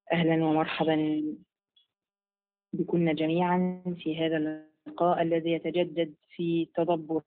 أهلا ومرحبا بكنا جميعا في هذا اللقاء الذي يتجدد في تدبر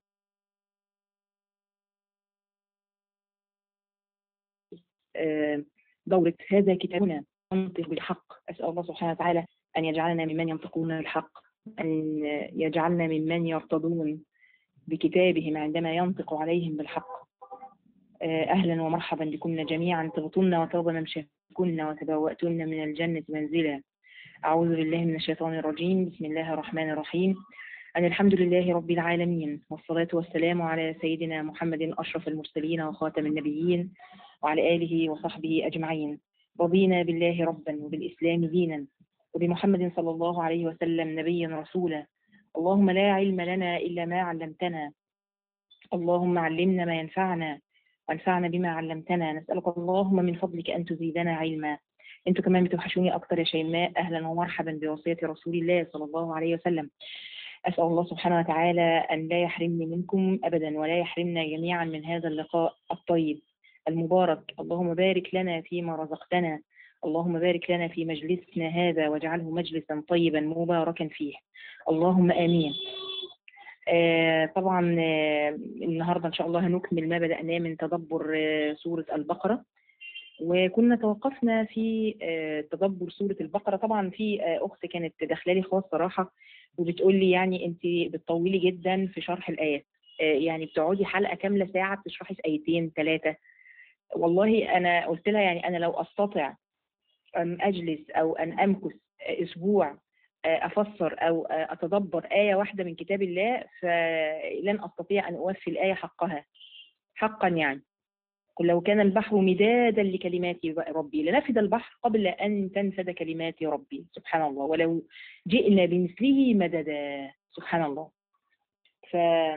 آه، دورة هذا كتابنا ينطق بالحق أسأل الله سبحانه وتعالى أن يجعلنا ممن ينطقون الحق أن يجعلنا ممن يرتضون بكتابهم عندما ينطق عليهم بالحق آه، أهلا ومرحبا بكنا جميعا طبتن وطاب ممشاكن وتبوأتن من الجنة منزلا أعوذ بالله من الشيطان الرجيم بسم الله الرحمن الرحيم أن الحمد لله رب العالمين والصلاة والسلام على سيدنا محمد أشرف المرسلين وخاتم النبيين وعلى آله وصحبه أجمعين رضينا بالله ربا وبالإسلام دينا وبمحمد صلى الله عليه وسلم نبيا رسولا اللهم لا علم لنا إلا ما علمتنا اللهم علمنا ما ينفعنا وانفعنا بما علمتنا نسألك اللهم من فضلك أن تزيدنا علما انتوا كمان بتوحشوني أكتر يا شيماء أهلا ومرحبا بوصية رسول الله صلى الله عليه وسلم أسأل الله سبحانه وتعالى أن لا يحرمني منكم أبدا ولا يحرمنا جميعا من هذا اللقاء الطيب المبارك اللهم بارك لنا فيما رزقتنا اللهم بارك لنا في مجلسنا هذا واجعله مجلسا طيبا مباركا فيه اللهم آمين آه طبعا آه النهارده ان شاء الله هنكمل ما بدأناه من تدبر آه سورة البقرة وكنا توقفنا في آه تدبر سورة البقرة طبعا في آه أخت كانت داخلة لي خاص صراحة وبتقول لي يعني أنت بتطولي جدا في شرح الآيات آه يعني بتقعدي حلقة كاملة ساعة بتشرحي في آيتين ثلاثة والله أنا قلت لها يعني أنا لو أستطع أن أجلس أو أن أمكث أسبوع أفسر أو أتدبر آية واحدة من كتاب الله فلن أستطيع أن أوفي الآية حقها حقا يعني قل لو كان البحر مدادا لكلمات ربي لنفد البحر قبل أن تنفد كلمات ربي سبحان الله ولو جئنا بمثله مددا سبحان الله ف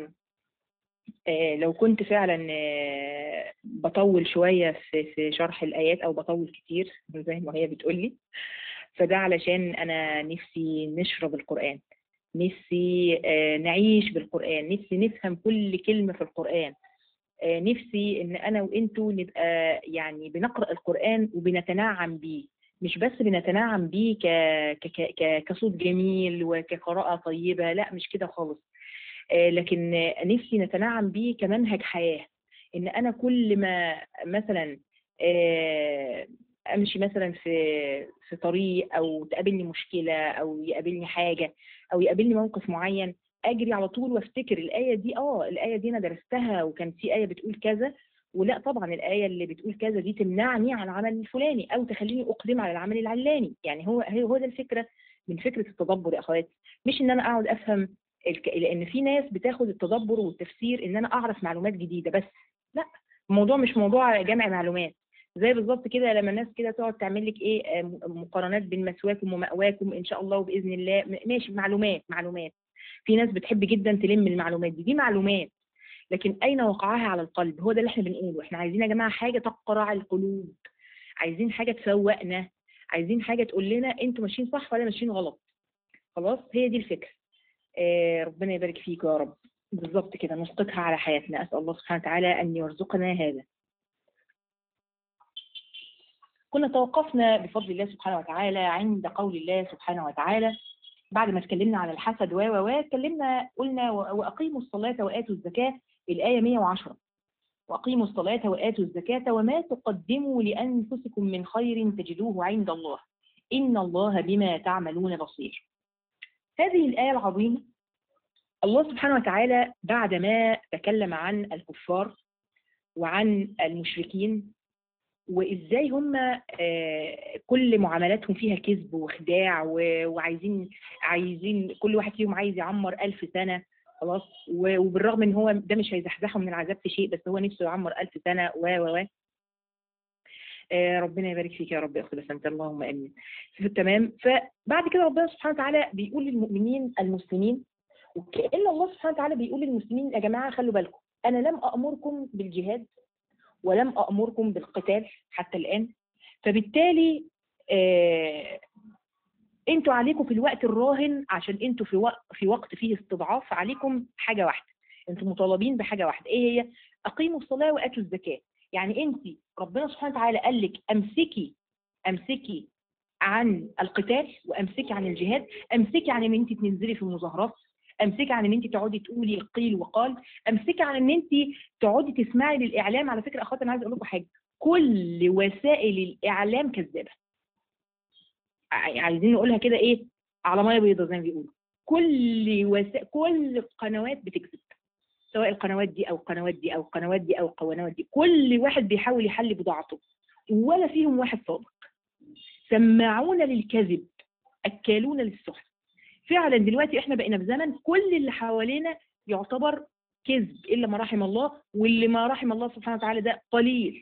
لو كنت فعلا بطول شوية في شرح الآيات أو بطول كتير زي ما هي بتقولي فده علشان أنا نفسي نشرب القرآن نفسي نعيش بالقرآن نفسي نفهم كل كلمة في القرآن نفسي إن أنا وإنتوا نبقى يعني بنقرأ القرآن وبنتنعم بيه مش بس بنتنعم بيه ك... ك... ك... كصوت جميل وكقراءة طيبة لا مش كده خالص لكن نفسي نتنعم بيه كمنهج حياة ان انا كل ما مثلا امشي مثلا في في طريق او تقابلني مشكلة او يقابلني حاجة او يقابلني موقف معين اجري على طول وافتكر الايه دي اه الايه دي انا درستها وكان في ايه بتقول كذا ولا طبعا الايه اللي بتقول كذا دي تمنعني عن العمل الفلاني او تخليني اقدم على العمل العلاني يعني هو هو ده الفكره من فكره التدبر يا اخواتي مش ان انا اقعد افهم الك... لان في ناس بتاخد التدبر والتفسير ان انا اعرف معلومات جديده بس لا الموضوع مش موضوع جمع معلومات زي بالظبط كده لما الناس كده تقعد تعمل لك ايه مقارنات بين مثواكم ومأواكم ان شاء الله وباذن الله ماشي معلومات معلومات في ناس بتحب جدا تلم المعلومات دي دي معلومات لكن اين وقعها على القلب هو ده اللي احنا بنقوله احنا عايزين يا جماعه حاجه تقرع القلوب عايزين حاجه تفوقنا عايزين حاجه تقول لنا انتوا ماشيين صح ولا ماشيين غلط خلاص هي دي الفكره آه ربنا يبارك فيك يا رب بالظبط كده نسقطها على حياتنا أسأل الله سبحانه وتعالى أن يرزقنا هذا كنا توقفنا بفضل الله سبحانه وتعالى عند قول الله سبحانه وتعالى بعد ما اتكلمنا على الحسد و و اتكلمنا قلنا وأقيموا الصلاة وآتوا الزكاة الآية 110 وأقيموا الصلاة وآتوا الزكاة وما تقدموا لأنفسكم من خير تجدوه عند الله إن الله بما تعملون بصير هذه الآية العظيمة الله سبحانه وتعالى بعدما تكلم عن الكفار وعن المشركين وازاي هم كل معاملاتهم فيها كذب وخداع وعايزين عايزين كل واحد فيهم عايز يعمر ألف سنة خلاص وبالرغم ان هو ده مش هيزحزحه من العذاب في شيء بس هو نفسه يعمر ألف سنة و و و ربنا يبارك فيك يا رب يا اخي بس انت اللهم امين تمام فبعد كده ربنا سبحانه وتعالى بيقول للمؤمنين المسلمين وكأن الله سبحانه وتعالى بيقول للمسلمين يا جماعة خلوا بالكم أنا لم أأمركم بالجهاد ولم أأمركم بالقتال حتى الآن فبالتالي آه انتوا عليكم في الوقت الراهن عشان انتوا في وقت في وقت فيه استضعاف عليكم حاجة واحدة انتوا مطالبين بحاجة واحدة ايه هي اقيموا الصلاة واتوا الزكاة يعني انت ربنا سبحانه وتعالى قال لك امسكي امسكي عن القتال وامسكي عن الجهاد امسكي عن ان انت تنزلي في المظاهرات امسكي عن ان انت تقعدي تقولي قيل وقال امسكي عن ان انت تقعدي تسمعي للاعلام على فكره اخواتي انا عايزه اقول لكم حاجه كل وسائل الاعلام كذابه عايزين نقولها كده ايه على ميه بيضاء زي ما بيقولوا كل وسائل كل القنوات بتكذب سواء القنوات دي او القنوات دي او القنوات دي او القنوات دي كل واحد بيحاول يحل بضاعته ولا فيهم واحد صادق سماعون للكذب اكالون للسحت فعلا دلوقتي احنا بقينا في زمن كل اللي حوالينا يعتبر كذب الا ما رحم الله واللي ما رحم الله سبحانه وتعالى ده قليل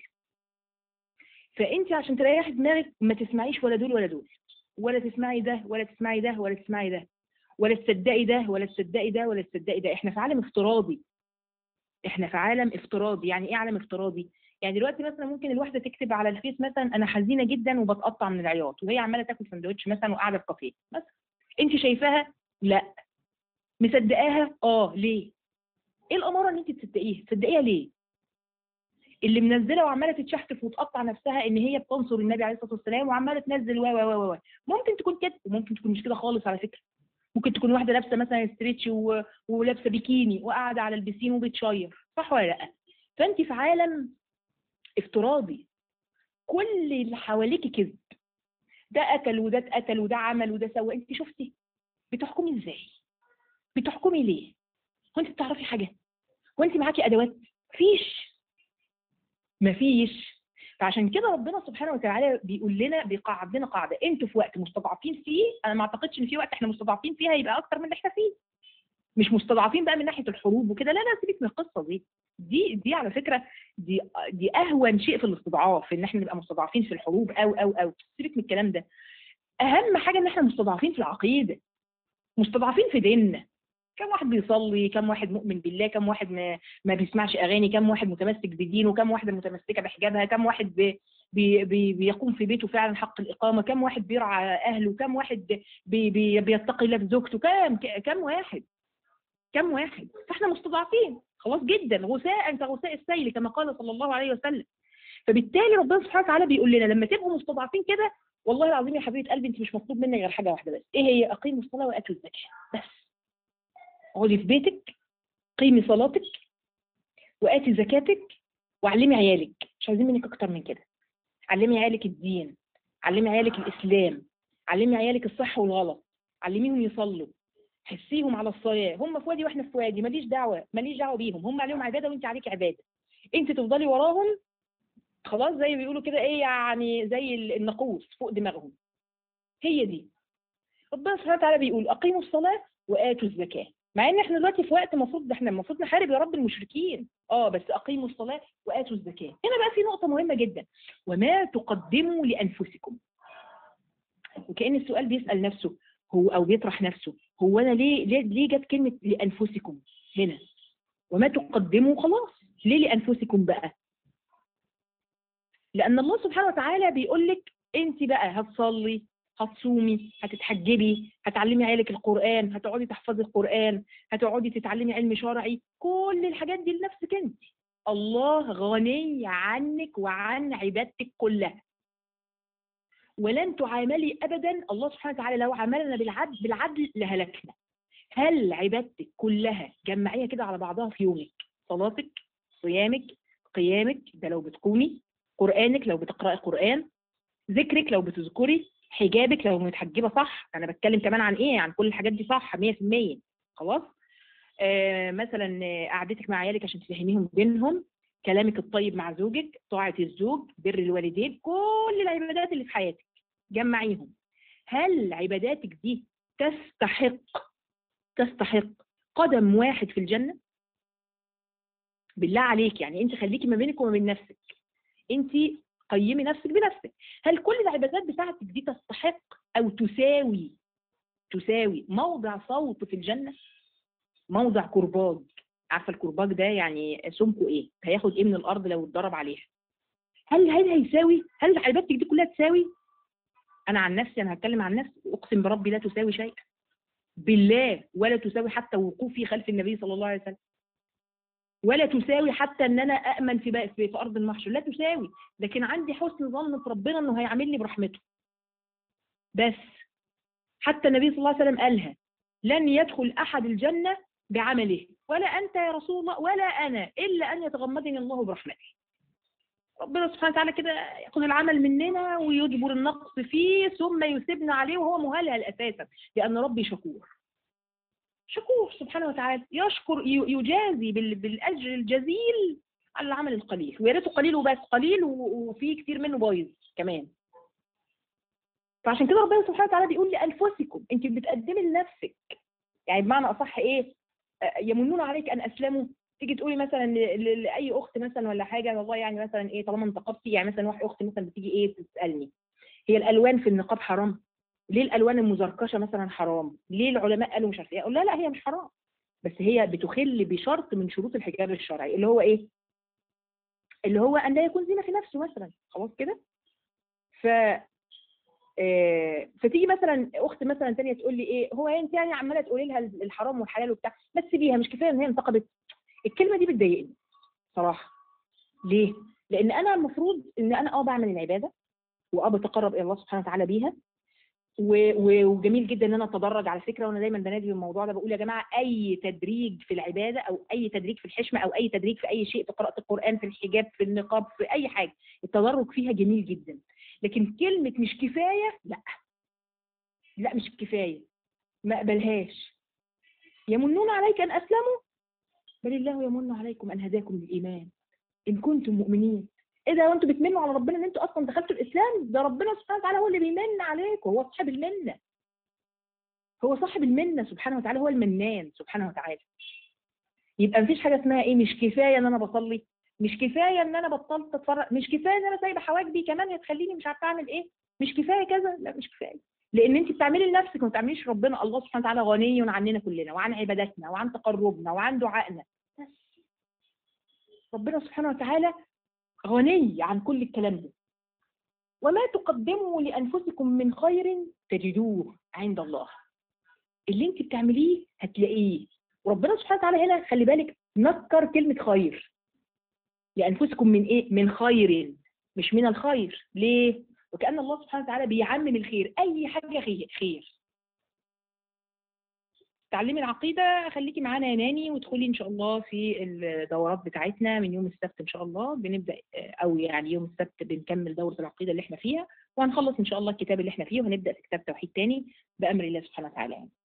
فانت عشان تريحي دماغك ما تسمعيش ولا دول ولا دول ولا تسمعي ده ولا تسمعي ده ولا تسمعي ده ولا تصدقي ده ولا تصدقي ده ولا تصدقي ده احنا في عالم افتراضي احنا في عالم افتراضي يعني ايه عالم افتراضي يعني دلوقتي مثلا ممكن الواحده تكتب على الفيس مثلا انا حزينه جدا وبتقطع من العياط وهي عماله تاكل سندوتش مثلا وقاعده في كافيه مثلا انت شايفاها لا مصدقاها اه ليه ايه الاماره ان انت تصدقيها تصدقيها ليه اللي منزله وعماله تتشحتف وتقطع نفسها ان هي بتنصر النبي عليه الصلاه والسلام وعماله تنزل و و و ممكن تكون كده وممكن تكون مش كده خالص على فكره ممكن تكون واحده لابسه مثلا ستريتش و... ولابسه بيكيني وقاعده على البسين وبتشير صح ولا لا فانت في عالم افتراضي كل اللي حواليكي كذب ده قتل وده اتقتل وده عمل وده سوى انت شفتي بتحكمي ازاي بتحكمي ليه هو انت بتعرفي حاجه هو انت معاكي ادوات مفيش مفيش فعشان كده ربنا سبحانه وتعالى بيقول لنا بيقعد لنا قاعده انتوا في وقت مستضعفين فيه انا ما اعتقدش ان في وقت احنا مستضعفين فيها يبقى اكتر من اللي احنا فيه مش مستضعفين بقى من ناحيه الحروب وكده لا لا سيبك من القصه دي دي دي على فكره دي دي اهون شيء في الاستضعاف ان احنا نبقى مستضعفين في الحروب او او او سيبك من الكلام ده اهم حاجه ان احنا مستضعفين في العقيده مستضعفين في ديننا كم واحد بيصلي كم واحد مؤمن بالله كم واحد ما, ما بيسمعش اغاني كم واحد متمسك بدينه كم واحده متمسكه بحجابها كم واحد بي بي بي بيقوم في بيته فعلا حق الاقامه كم واحد بيرعى اهله كم واحد بي بي بيتقي الله في زوجته كم كم واحد كم واحد فاحنا مستضعفين خلاص جدا غثاء كغثاء السيل كما قال صلى الله عليه وسلم فبالتالي ربنا سبحانه وتعالى بيقول لنا لما تبقوا مستضعفين كده والله العظيم يا حبيبه قلبي انت مش مطلوب منك غير حاجه واحده بس ايه هي اقيموا الصلاه واتوا الزكاه بس اقعدي في بيتك قيمي صلاتك واتي زكاتك وعلمي عيالك مش عايزين منك اكتر من كده علمي عيالك الدين علمي عيالك الاسلام علمي عيالك الصح والغلط علميهم يصلوا حسيهم على الصلاه هم في وادي واحنا في وادي ماليش دعوه ماليش دعوه بيهم هم عليهم عباده وانت عليك عباده انت تفضلي وراهم خلاص زي ما بيقولوا كده ايه يعني زي الناقوس فوق دماغهم هي دي ربنا سبحانه وتعالى بيقول اقيموا الصلاه واتوا الزكاه مع ان احنا دلوقتي في وقت المفروض احنا المفروض نحارب يا رب المشركين اه بس اقيموا الصلاه واتوا الزكاه هنا بقى في نقطه مهمه جدا وما تقدموا لانفسكم وكان السؤال بيسال نفسه هو او بيطرح نفسه هو انا ليه ليه, ليه جت كلمه لانفسكم هنا وما تقدموا خلاص ليه لانفسكم بقى لان الله سبحانه وتعالى بيقول لك انت بقى هتصلي هتصومي هتتحجبي هتعلمي عيالك القرآن هتقعدي تحفظي القرآن هتقعدي تتعلمي علم شرعي كل الحاجات دي لنفسك انت الله غني عنك وعن عبادتك كلها ولن تعاملي ابدا الله سبحانه وتعالى لو عاملنا بالعدل بالعدل لهلكنا هل عبادتك كلها جمعيها كده على بعضها في يومك صلاتك صيامك قيامك ده لو بتقومي قرآنك لو بتقرأي قرآن ذكرك لو بتذكري حجابك لو متحجبه صح انا بتكلم كمان عن ايه عن كل الحاجات دي صح 100% خلاص آه مثلا قعدتك مع عيالك عشان تفهميهم دينهم كلامك الطيب مع زوجك طاعه الزوج بر الوالدين كل العبادات اللي في حياتك جمعيهم هل عباداتك دي تستحق تستحق قدم واحد في الجنه بالله عليك يعني انت خليكي ما بينك وما بين نفسك انت قيمي نفسك بنفسك هل كل العبادات بتاعتك دي تستحق او تساوي تساوي موضع صوت في الجنه موضع كرباج عارفه الكرباج ده يعني سمكه ايه هياخد ايه من الارض لو اتضرب عليها هل هل هيساوي هل عبادتك دي كلها تساوي انا عن نفسي انا هتكلم عن نفسي اقسم بربي لا تساوي شيئا بالله ولا تساوي حتى وقوفي خلف النبي صلى الله عليه وسلم ولا تساوي حتى ان انا امن في بقى في ارض المحشر لا تساوي لكن عندي حسن ظن في ربنا انه هيعاملني برحمته بس حتى النبي صلى الله عليه وسلم قالها لن يدخل أحد الجنة بعمله ولا أنت يا رسول الله ولا أنا إلا أن يتغمدني الله برحمته ربنا سبحانه وتعالى كده ياخذ العمل مننا ويجبر النقص فيه ثم يسيبنا عليه وهو مهلهل اساسا لان ربي شكور شكور سبحانه وتعالى يشكر ي- يجازي بال- بالاجر الجزيل على العمل القليل ويا ريته قليل وبس قليل و- وفي كتير منه بايظ كمان فعشان كده ربنا سبحانه وتعالى بيقول لانفسكم انت بتقدمي لنفسك يعني بمعنى اصح ايه آه، يمنون عليك ان اسلموا تيجي تقولي مثلا ل- ل- لاي اخت مثلا ولا حاجه والله يعني مثلا ايه طالما انتقبتي يعني مثلا واحده اخت مثلا بتيجي ايه تسالني هي الالوان في النقاب حرام ليه الالوان المزركشه مثلا حرام ليه العلماء قالوا مش عارف ايه اقول لا لا هي مش حرام بس هي بتخل بشرط من شروط الحجاب الشرعي اللي هو ايه اللي هو ان لا يكون زينه في نفسه مثلا خلاص كده ف آه، فتيجي مثلا اخت مثلا تانية تقول لي ايه هو انت يعني عماله تقولي لها الحرام والحلال وبتاع بس سيبيها مش كفايه ان هي انتقبت الكلمه دي بتضايقني صراحه ليه؟ لان انا المفروض ان انا اه بعمل العباده واه بتقرب الى الله سبحانه وتعالى بيها و- و- وجميل جدا ان انا اتدرج على فكره وانا دايما بنادي بالموضوع ده بقول يا جماعه اي تدريج في العباده او اي تدريج في الحشمه او اي تدريج في اي شيء في قراءه القران في الحجاب في النقاب في اي حاجه التدرج فيها جميل جدا لكن كلمه مش كفايه لا لا مش كفايه ما اقبلهاش يمنون عليك ان اسلموا بل الله يمن عليكم ان هداكم للايمان ان كنتم مؤمنين ايه ده وانتم بتمنوا على ربنا ان انتوا اصلا دخلتوا الاسلام ده ربنا سبحانه وتعالى هو اللي بيمن عليكم هو صاحب المنه هو صاحب المنه سبحانه وتعالى هو المنان سبحانه وتعالى يبقى مفيش حاجه اسمها ايه مش كفايه ان انا بصلي مش كفايه ان انا بطلت اتفرج مش كفايه ان انا سايبه حواجبي كمان هتخليني مش عارفه اعمل ايه مش كفايه كذا لا مش كفايه لان انت بتعملي لنفسك وما بتعمليش ربنا الله سبحانه وتعالى غني عننا كلنا وعن عباداتنا وعن تقربنا وعن دعائنا بس ربنا سبحانه وتعالى غني عن كل الكلام ده وما تقدموا لانفسكم من خير تجدوه عند الله اللي انت بتعمليه هتلاقيه وربنا سبحانه وتعالى هنا خلي بالك نكر كلمه خير لانفسكم من ايه من خير مش من الخير ليه وكأن الله سبحانه وتعالى بيعمم الخير أي حاجة خير, خير. تعلمي العقيدة خليكي معانا يا ناني وادخلي إن شاء الله في الدورات بتاعتنا من يوم السبت إن شاء الله بنبدأ أو يعني يوم السبت بنكمل دورة العقيدة اللي احنا فيها وهنخلص إن شاء الله الكتاب اللي احنا فيه وهنبدأ في كتاب توحيد تاني بأمر الله سبحانه وتعالى يعني.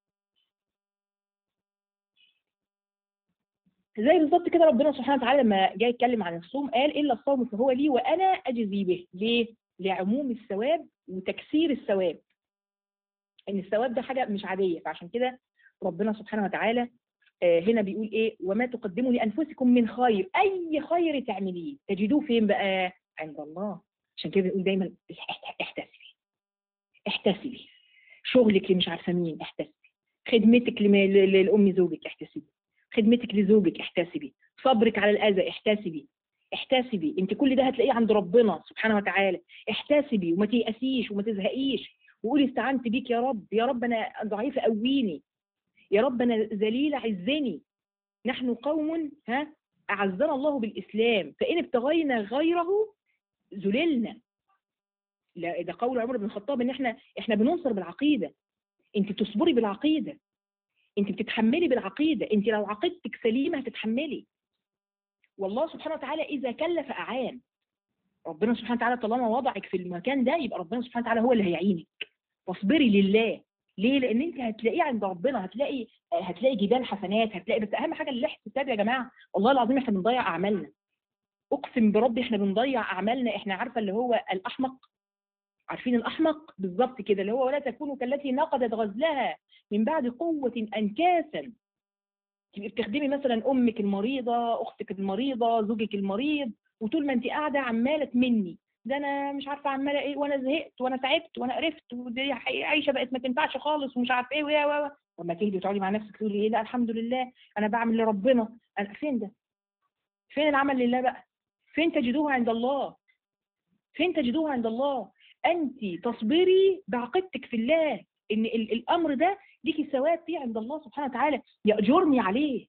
زي بالظبط كده ربنا سبحانه وتعالى لما جاي يتكلم عن الصوم قال إلا الصوم فهو لي وأنا أجزي به ليه؟ لعموم الثواب وتكسير الثواب ان الثواب ده حاجه مش عاديه فعشان كده ربنا سبحانه وتعالى هنا بيقول ايه وما تقدموا لانفسكم من خير اي خير تعمليه تجدوه فين بقى عند الله عشان كده بنقول دايما احتسبي احتسبي شغلك اللي مش عارفه مين احتسبي خدمتك لام زوجك احتسبي خدمتك لزوجك احتسبي صبرك على الاذى احتسبي احتسبي انت كل ده هتلاقيه عند ربنا سبحانه وتعالى احتسبي وما تيأسيش وما تزهقيش وقولي استعنت بيك يا رب يا رب انا ضعيفه قويني يا رب انا ذليله عزني نحن قوم ها اعزنا الله بالاسلام فان ابتغينا غيره ذللنا لا ده قول عمر بن الخطاب ان احنا احنا بننصر بالعقيده انت بتصبري بالعقيده انت بتتحملي بالعقيده انت لو عقيدتك سليمه هتتحملي والله سبحانه وتعالى إذا كلف أعان ربنا سبحانه وتعالى طالما وضعك في المكان ده يبقى ربنا سبحانه وتعالى هو اللي هيعينك فاصبري لله ليه؟ لأن أنت هتلاقيه عند ربنا هتلاقي هتلاقي جبال حسنات هتلاقي بس أهم حاجة الاحتساب يا جماعة والله العظيم إحنا بنضيع أعمالنا أقسم بربي إحنا بنضيع أعمالنا إحنا عارفة اللي هو الأحمق عارفين الأحمق بالظبط كده اللي هو ولا تكونوا كالتي نقضت غزلها من بعد قوة أنكاسا تبقي بتخدمي مثلا امك المريضه اختك المريضه زوجك المريض وطول ما انت قاعده عماله تمني ده انا مش عارفه عماله ايه وانا زهقت وانا تعبت وانا قرفت ودي عايشه بقت ما تنفعش خالص ومش عارفه ايه ويا و لما تهدي وتقعدي مع نفسك تقولي ايه لا الحمد لله انا بعمل لربنا انا فين ده؟ فين العمل لله بقى؟ فين تجدوه عند الله؟ فين تجدوه عند الله؟ انت تصبري بعقيدتك في الله ان الامر ده ليكي ثواب فيه عند الله سبحانه وتعالى يأجرني عليه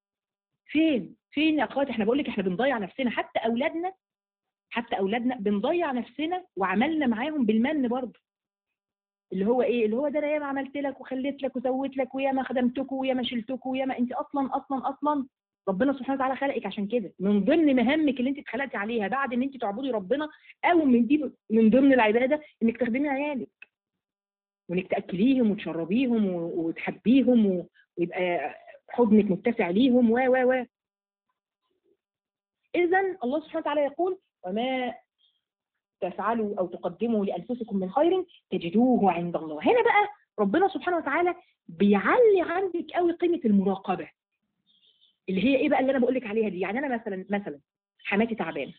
فين فين يا اخواتي احنا بقول لك احنا بنضيع نفسنا حتى اولادنا حتى اولادنا بنضيع نفسنا وعملنا معاهم بالمن برضه اللي هو ايه اللي هو ده انا ياما عملت لك وخليت لك وسويت لك وياما خدمتكم وياما شلتكم وياما انت اصلا اصلا اصلا ربنا سبحانه وتعالى خلقك عشان كده من ضمن مهامك اللي انت اتخلقتي عليها بعد ان انت تعبدي ربنا او من دي من ضمن العباده انك تخدمي عيالك وانك تاكليهم وتشربيهم و- وتحبيهم و- ويبقى حضنك متسع ليهم و و و اذا الله سبحانه وتعالى يقول وما تفعلوا او تقدموا لانفسكم من خير تجدوه عند الله هنا بقى ربنا سبحانه وتعالى بيعلي عندك قوي قيمه المراقبه اللي هي ايه بقى اللي انا بقول لك عليها دي يعني انا مثلا مثلا حماتي تعبانه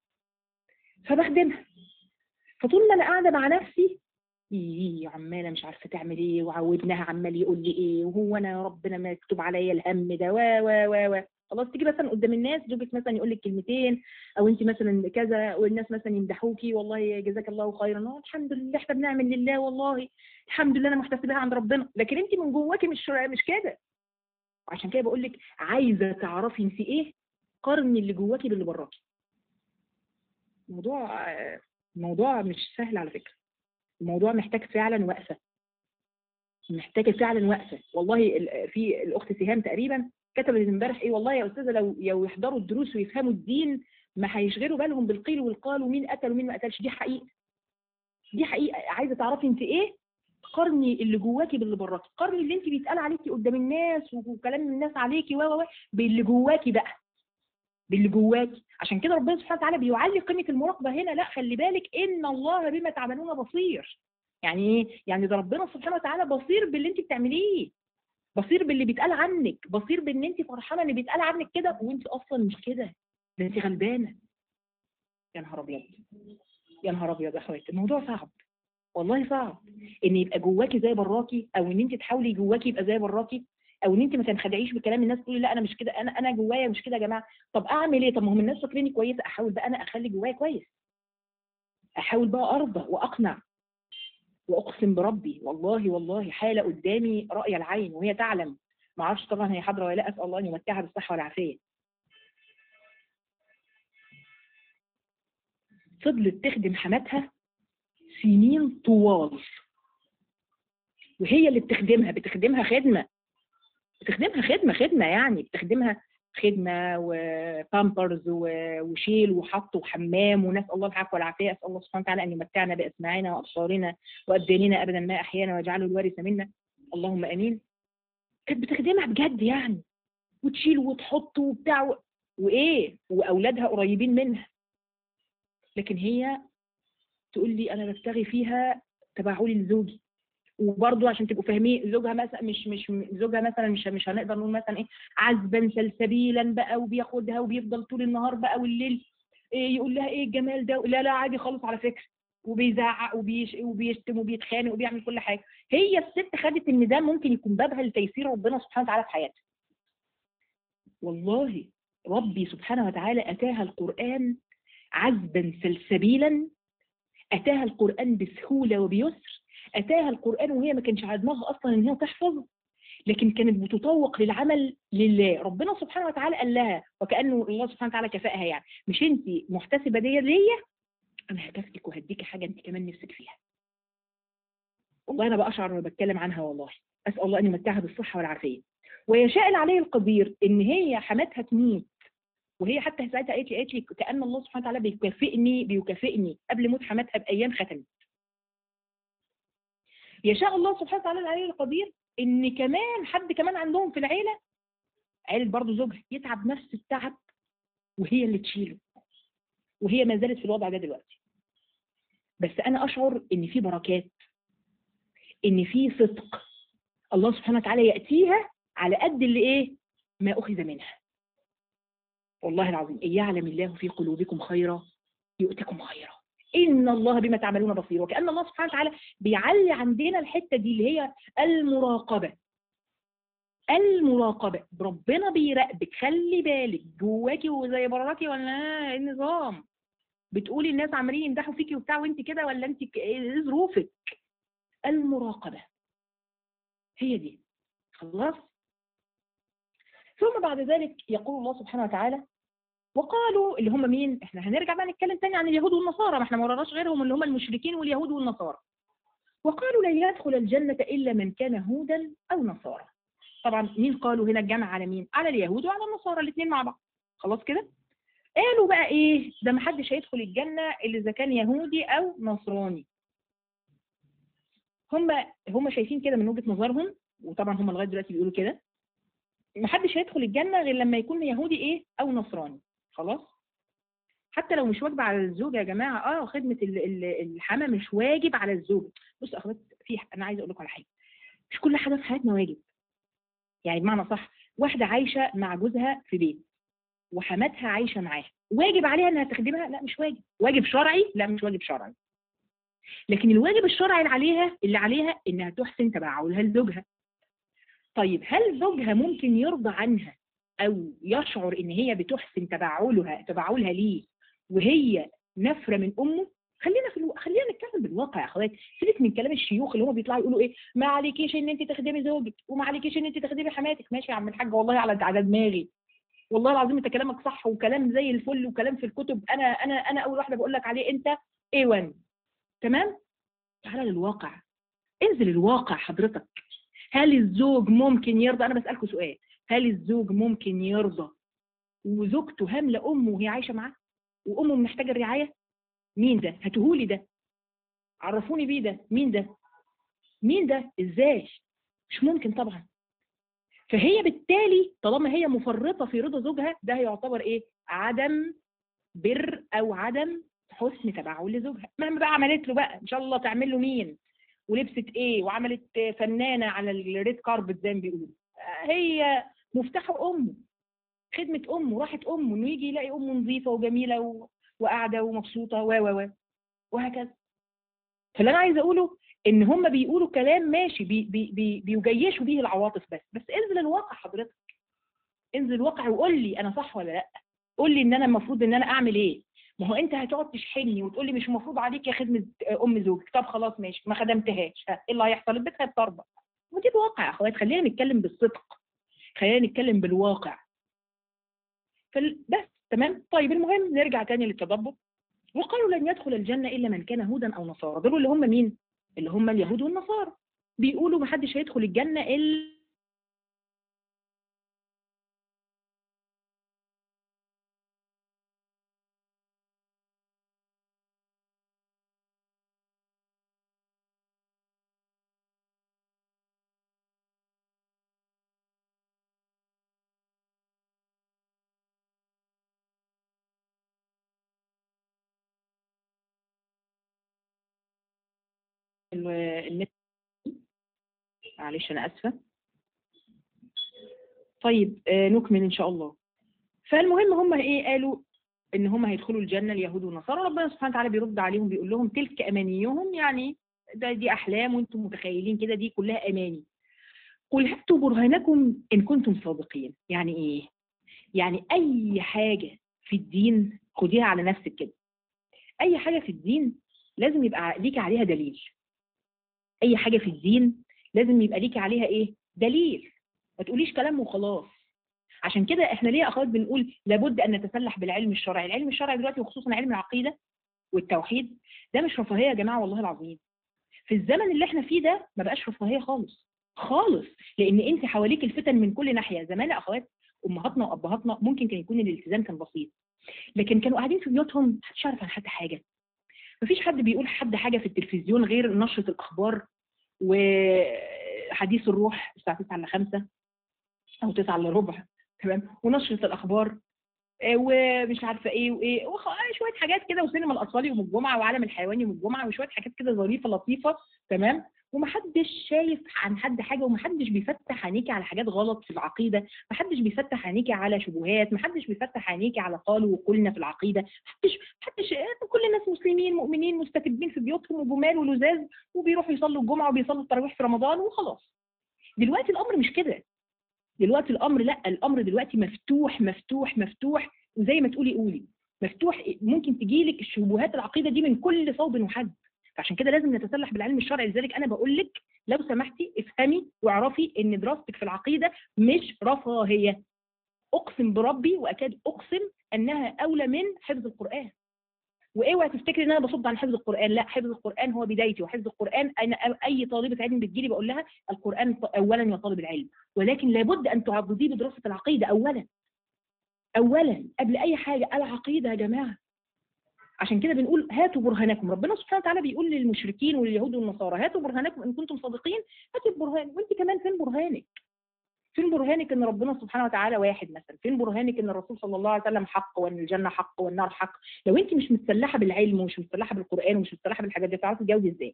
فبخدمها فطول ما انا قاعده مع نفسي ايه عماله مش عارفه تعمل ايه وعودناها عمال يقول لي ايه وهو انا يا ربنا مكتوب عليا الهم ده و و و و خلاص تيجي مثلا قدام الناس زوجك مثلا يقول لك كلمتين او انت مثلا كذا والناس مثلا يمدحوكي والله جزاك الله خيرا آه، الحمد لله احنا بنعمل لله والله الحمد لله انا محتسباها عند ربنا لكن انت من جواكي مش مش كده عشان كده بقول لك عايزه تعرفي انت ايه قارني اللي جواكي باللي براكي الموضوع آه، الموضوع مش سهل على فكره الموضوع محتاج فعلا وقفه محتاجه فعلا وقفه والله ال- في الاخت سهام تقريبا كتبت امبارح ايه والله يا استاذه لو لو يحضروا الدروس ويفهموا الدين ما هيشغلوا بالهم بالقيل والقال ومين قتل ومين ما قتلش دي حقيقه دي حقيقه عايزه تعرفي انت ايه قارني اللي جواكي باللي براكي قارني اللي انت بيتقال عليكي قدام الناس وكلام الناس عليكي و و و باللي جواكي بقى باللي جواكي عشان كده ربنا سبحانه وتعالى بيعلي قيمه المراقبه هنا لا خلي بالك ان الله بما تعملون بصير يعني ايه يعني ده ربنا سبحانه وتعالى بصير باللي انت بتعمليه بصير باللي بيتقال عنك بصير بان انت فرحانه ان بيتقال عنك كده وانت اصلا مش كده ده انت غلبانه يا نهار ابيض يا نهار ابيض يا اخواتي الموضوع صعب والله صعب ان يبقى جواكي زي براكي او ان انت تحاولي جواكي يبقى زي براكي او ان انت ما تنخدعيش بكلام الناس تقولي لا انا مش كده انا انا جوايا مش كده يا جماعه طب اعمل ايه طب ما هم الناس فاكريني كويسه احاول بقى انا اخلي جوايا كويس احاول بقى ارضى واقنع واقسم بربي والله والله حاله قدامي راي العين وهي تعلم ما اعرفش طبعا هي حاضره ولا لا اسال الله ان يمتعها بالصحه والعافيه فضلت تخدم حماتها سنين طوال وهي اللي بتخدمها بتخدمها خدمه بتخدمها خدمه خدمه يعني بتخدمها خدمه وبامبرز و- وشيل وحط وحمام ونسال الله العفو والعافيه اسال الله سبحانه وتعالى ان يمتعنا باسماعنا وابصارنا وابداننا ابدا ما احيانا واجعله الوارث منا اللهم امين كانت بتخدمها بجد يعني وتشيل وتحط وبتاع و... وايه واولادها قريبين منها لكن هي تقول لي انا ببتغي فيها تبعولي لزوجي وبرضه عشان تبقوا فاهمين زوجها مثلا مش مش زوجها مثلا مش مش هنقدر نقول مثلا ايه عذبا سلسبيلا بقى وبياخدها وبيفضل طول النهار بقى والليل إيه يقول لها ايه الجمال ده لا لا عادي خالص على فكره وبيزعق وبيش وبيشتم وبيتخانق وبيعمل كل حاجه هي الست خدت ان ده ممكن يكون بابها لتيسير ربنا سبحانه وتعالى في حياتها والله ربي سبحانه وتعالى اتاها القران عذبا سلسبيلا اتاها القران بسهوله وبيسر اتاها القران وهي ما كانش على دماغها اصلا ان هي تحفظ لكن كانت بتطوق للعمل لله ربنا سبحانه وتعالى قال لها وكانه الله سبحانه وتعالى كفاها يعني مش انت محتسبه دي ليا انا هكافئك وهديكي حاجه انت كمان نفسك فيها والله انا باشعر وانا بتكلم عنها والله اسال الله ان يمتعها بالصحه والعافيه ويشاء العلي القدير ان هي حماتها تموت وهي حتى ساعتها قالت لي قالت لي كان الله سبحانه وتعالى بيكافئني بيكافئني قبل موت حماتها بايام ختمت يشاء الله سبحانه وتعالى العلي القدير ان كمان حد كمان عندهم في العيله عيله برضه زوجها يتعب نفس التعب وهي اللي تشيله وهي ما زالت في الوضع ده دلوقتي بس انا اشعر ان في بركات ان في صدق الله سبحانه وتعالى ياتيها على قد اللي ايه ما اخذ منها والله العظيم ان يعلم الله في قلوبكم خيرا يؤتكم خيرا ان الله بما تعملون بصير وكان الله سبحانه وتعالى بيعلي عندنا الحته دي اللي هي المراقبه المراقبه ربنا بيراقبك خلي بالك جواكي وزي براكي ولا ايه النظام بتقولي الناس عمالين يمدحوا فيكي وبتاع وانت كده ولا انت ك- ايه ظروفك المراقبه هي دي خلاص ثم بعد ذلك يقول الله سبحانه وتعالى وقالوا اللي هم مين احنا هنرجع بقى نتكلم تاني عن اليهود والنصارى ما احنا ما وراناش غيرهم اللي هم المشركين واليهود والنصارى وقالوا لن يدخل الجنة إلا من كان هودا أو نصارى طبعا مين قالوا هنا الجمع على مين على اليهود وعلى النصارى الاثنين مع بعض خلاص كده قالوا بقى ايه ده محدش هيدخل الجنة إلا إذا كان يهودي أو نصراني هم هم شايفين كده من وجهة نظرهم وطبعا هم لغاية دلوقتي بيقولوا كده محدش هيدخل الجنة غير لما يكون يهودي ايه أو نصراني خلاص حتى لو مش واجبة على الزوج يا جماعة اه خدمة ال- ال- الحما مش واجب على الزوج بص اخوات في انا عايزة اقول لكم على حاجة مش كل حاجة في حياتنا واجب يعني بمعنى صح واحدة عايشة مع جوزها في بيت وحماتها عايشة معاها واجب عليها انها تخدمها لا مش واجب واجب شرعي لا مش واجب شرعي لكن الواجب الشرعي اللي عليها اللي عليها انها تحسن تبعلها لزوجها طيب هل زوجها ممكن يرضى عنها او يشعر ان هي بتحسن تبعلها تبعلها ليه وهي نفره من امه خلينا في الو... خلينا نتكلم بالواقع يا اخوات سيبك من كلام الشيوخ اللي هم بيطلعوا يقولوا ايه ما عليكيش ان انت تخدمي زوجك وما عليكيش ان انت تخدمي حماتك ماشي يا عم الحاج والله على على دماغي والله العظيم انت كلامك صح وكلام زي الفل وكلام في الكتب انا انا انا اول واحده بقول لك عليه انت A1 تمام تعالى للواقع انزل الواقع حضرتك هل الزوج ممكن يرضى انا بسالكوا سؤال هل الزوج ممكن يرضى وزوجته هامله امه وهي عايشه معاه وامه محتاجه الرعايه مين ده هاتهولي ده عرفوني بيه ده مين ده مين ده ازاي مش ممكن طبعا فهي بالتالي طالما هي مفرطه في رضا زوجها ده يعتبر ايه عدم بر او عدم حسن تبعل لزوجها مهما بقى عملت له بقى ان شاء الله تعمل له مين ولبست ايه وعملت فنانه على الريد كاربت زي ما بيقولوا هي مفتاح امه خدمه امه راحت امه انه يجي يلاقي امه نظيفه وجميله و... وقاعده ومبسوطه و و و وهكذا فاللي انا عايزه اقوله ان هم بيقولوا كلام ماشي بي بي بي بيجيشوا بيه العواطف بس بس انزل الواقع حضرتك انزل الواقع وقول لي انا صح ولا لا قول لي ان انا المفروض ان انا اعمل ايه ما هو انت هتقعد تشحني وتقول لي مش المفروض عليك يا خدمه ام زوجك طب خلاص ماشي ما خدمتهاش ها، ايه اللي هيحصل البيت هيتطربق ودي الواقع يا اخوات خلينا نتكلم بالصدق خلينا نتكلم بالواقع فال... بس تمام طيب المهم نرجع تاني للتدبر وقالوا لن يدخل الجنة إلا من كان هودا أو نصارى دول اللي هم مين؟ اللي هم اليهود والنصارى بيقولوا محدش هيدخل الجنة إلا ال- النت معلش أنا آسفة طيب آه، نكمل إن شاء الله فالمهم هم إيه قالوا إن هم هيدخلوا الجنة اليهود والنصارى ربنا سبحانه وتعالى بيرد عليهم بيقول لهم تلك أمانيهم يعني ده دي أحلام وأنتم متخيلين كده دي كلها أماني قل هاتوا برهانكم إن كنتم صادقين يعني إيه؟ يعني أي حاجة في الدين خديها على نفسك كده أي حاجة في الدين لازم يبقى ليك عليها دليل اي حاجه في الدين لازم يبقى ليكي عليها ايه دليل ما تقوليش كلام وخلاص عشان كده احنا ليه يا اخوات بنقول لابد ان نتسلح بالعلم الشرعي العلم الشرعي دلوقتي وخصوصا علم العقيده والتوحيد ده مش رفاهيه يا جماعه والله العظيم في الزمن اللي احنا فيه ده ما بقاش رفاهيه خالص خالص لان انت حواليك الفتن من كل ناحيه زمان يا اخوات امهاتنا وابهاتنا ممكن كان يكون الالتزام كان بسيط لكن كانوا قاعدين في بيوتهم محدش يعرف عن حد حاجه مفيش حد بيقول حد حاجه في التلفزيون غير نشره الاخبار وحديث الروح الساعه 9 الا 5 او 9 الا ربع تمام ونشره الاخبار آه، ومش عارفه ايه وايه وخ- آه، شويه حاجات كده وسينما الاطفال يوم الجمعه وعالم الحيوان يوم الجمعه وشويه حاجات كده ظريفه لطيفه تمام ومحدش شايف عن حد حاجه ومحدش بيفتح عينيكي على حاجات غلط في العقيده محدش بيفتح عينيكي على شبهات محدش بيفتح عينيكي على قالوا وقلنا في العقيده محدش محدش آه، كل الناس مسلمين مؤمنين مستتبين في بيوتهم وجمال ولزاز وبيروحوا يصلوا الجمعه وبيصلوا التراويح في رمضان وخلاص دلوقتي الامر مش كده دلوقتي الامر لا الامر دلوقتي مفتوح مفتوح مفتوح وزي ما تقولي قولي مفتوح ممكن تجيلك الشبهات العقيده دي من كل صوب وحد فعشان كده لازم نتسلح بالعلم الشرعي لذلك انا بقول لك لو سمحتي افهمي واعرفي ان دراستك في العقيده مش رفاهيه اقسم بربي واكاد اقسم انها اولى من حفظ القران واوعى تفتكري ان انا بصد عن حفظ القران لا حفظ القران هو بدايتي وحفظ القران انا اي طالبه علم بتجيلي بقول لها القران اولا يا طالب العلم ولكن لابد ان تعضديه بدراسه العقيده اولا اولا قبل اي حاجه العقيده يا جماعه عشان كده بنقول هاتوا برهانكم ربنا سبحانه وتعالى بيقول للمشركين واليهود والنصارى هاتوا برهانكم ان كنتم صادقين هاتوا البرهان وانت كمان فين برهانك فين برهانك ان ربنا سبحانه وتعالى واحد مثلا فين برهانك ان الرسول صلى الله عليه وسلم حق وان الجنه حق والنار حق لو انت مش متسلحه بالعلم ومش متسلحه بالقران ومش متسلحه بالحاجات دي تعرفي تجاوبي ازاي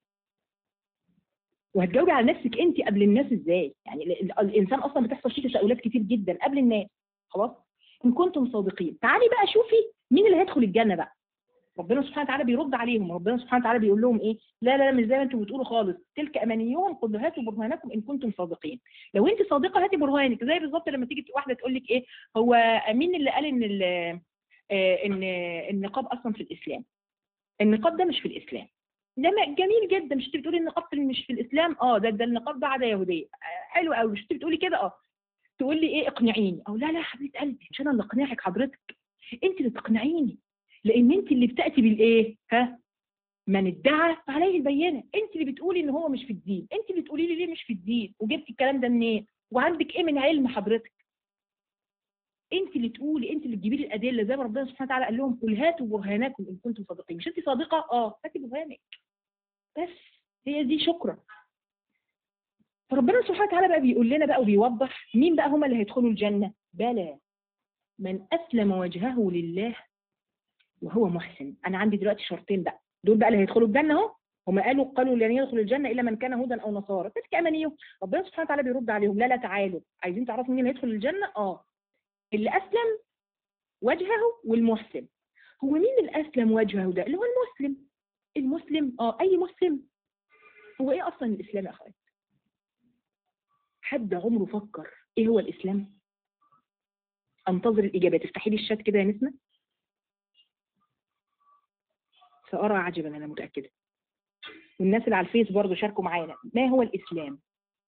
وهتجاوبي على نفسك انت قبل الناس ازاي يعني ال- الانسان اصلا بتحصل فيه تساؤلات كتير جدا قبل الناس خلاص ان كنتم صادقين تعالي بقى شوفي مين اللي هيدخل الجنه بقى ربنا سبحانه وتعالى بيرد عليهم ربنا سبحانه وتعالى بيقول لهم ايه لا لا لا مش زي ما انتم بتقولوا خالص تلك امانيهم قل هاتوا برهانكم ان كنتم صادقين لو انت صادقه هاتي برهانك زي بالظبط لما تيجي واحده تقول لك ايه هو مين اللي قال ان ال- آه، ان النقاب اصلا في الاسلام النقاب ده مش في الاسلام ده م- جميل جدا مش انت بتقولي النقاب في- مش في الاسلام اه ده ده النقاب ده عاده يهوديه آه، حلو قوي مش انت بتقولي كده اه تقول لي ايه اقنعيني او لا لا يا حبيبه قلبي مش انا اللي اقنعك حضرتك انت اللي تقنعيني لان انت اللي بتاتي بالايه ها من ادعى عليه البينه انت اللي بتقولي ان هو مش في الدين انت اللي تقولي لي ليه مش في الدين وجبتي الكلام ده منين وعندك ايه من علم حضرتك انت اللي تقولي انت اللي تجيبي لي الادله زي ما ربنا سبحانه وتعالى قال لهم قل هاتوا برهانكم ان كنتم صادقين مش انت صادقه اه هاتي برهانك بس هي دي شكرا فربنا سبحانه وتعالى بقى بيقول لنا بقى وبيوضح مين بقى هم اللي هيدخلوا الجنه بلى من اسلم وجهه لله وهو محسن انا عندي دلوقتي شرطين بقى دول بقى اللي هيدخلوا الجنه اهو هم قالوا قالوا لن يدخل الجنه الا من كان هودا او نصارى تلك امانيهم ربنا سبحانه وتعالى بيرد عليهم لا لا تعالوا عايزين تعرفوا مين اللي هيدخل الجنه اه اللي اسلم وجهه والمحسن هو مين اللي اسلم وجهه ده اللي هو المسلم المسلم اه اي مسلم هو ايه اصلا الاسلام يا اخوات حد عمره فكر ايه هو الاسلام انتظر الاجابات افتحي لي الشات كده يا نسمه سأرى عجبا أنا متأكدة والناس اللي على الفيس برضه شاركوا معانا ما هو الإسلام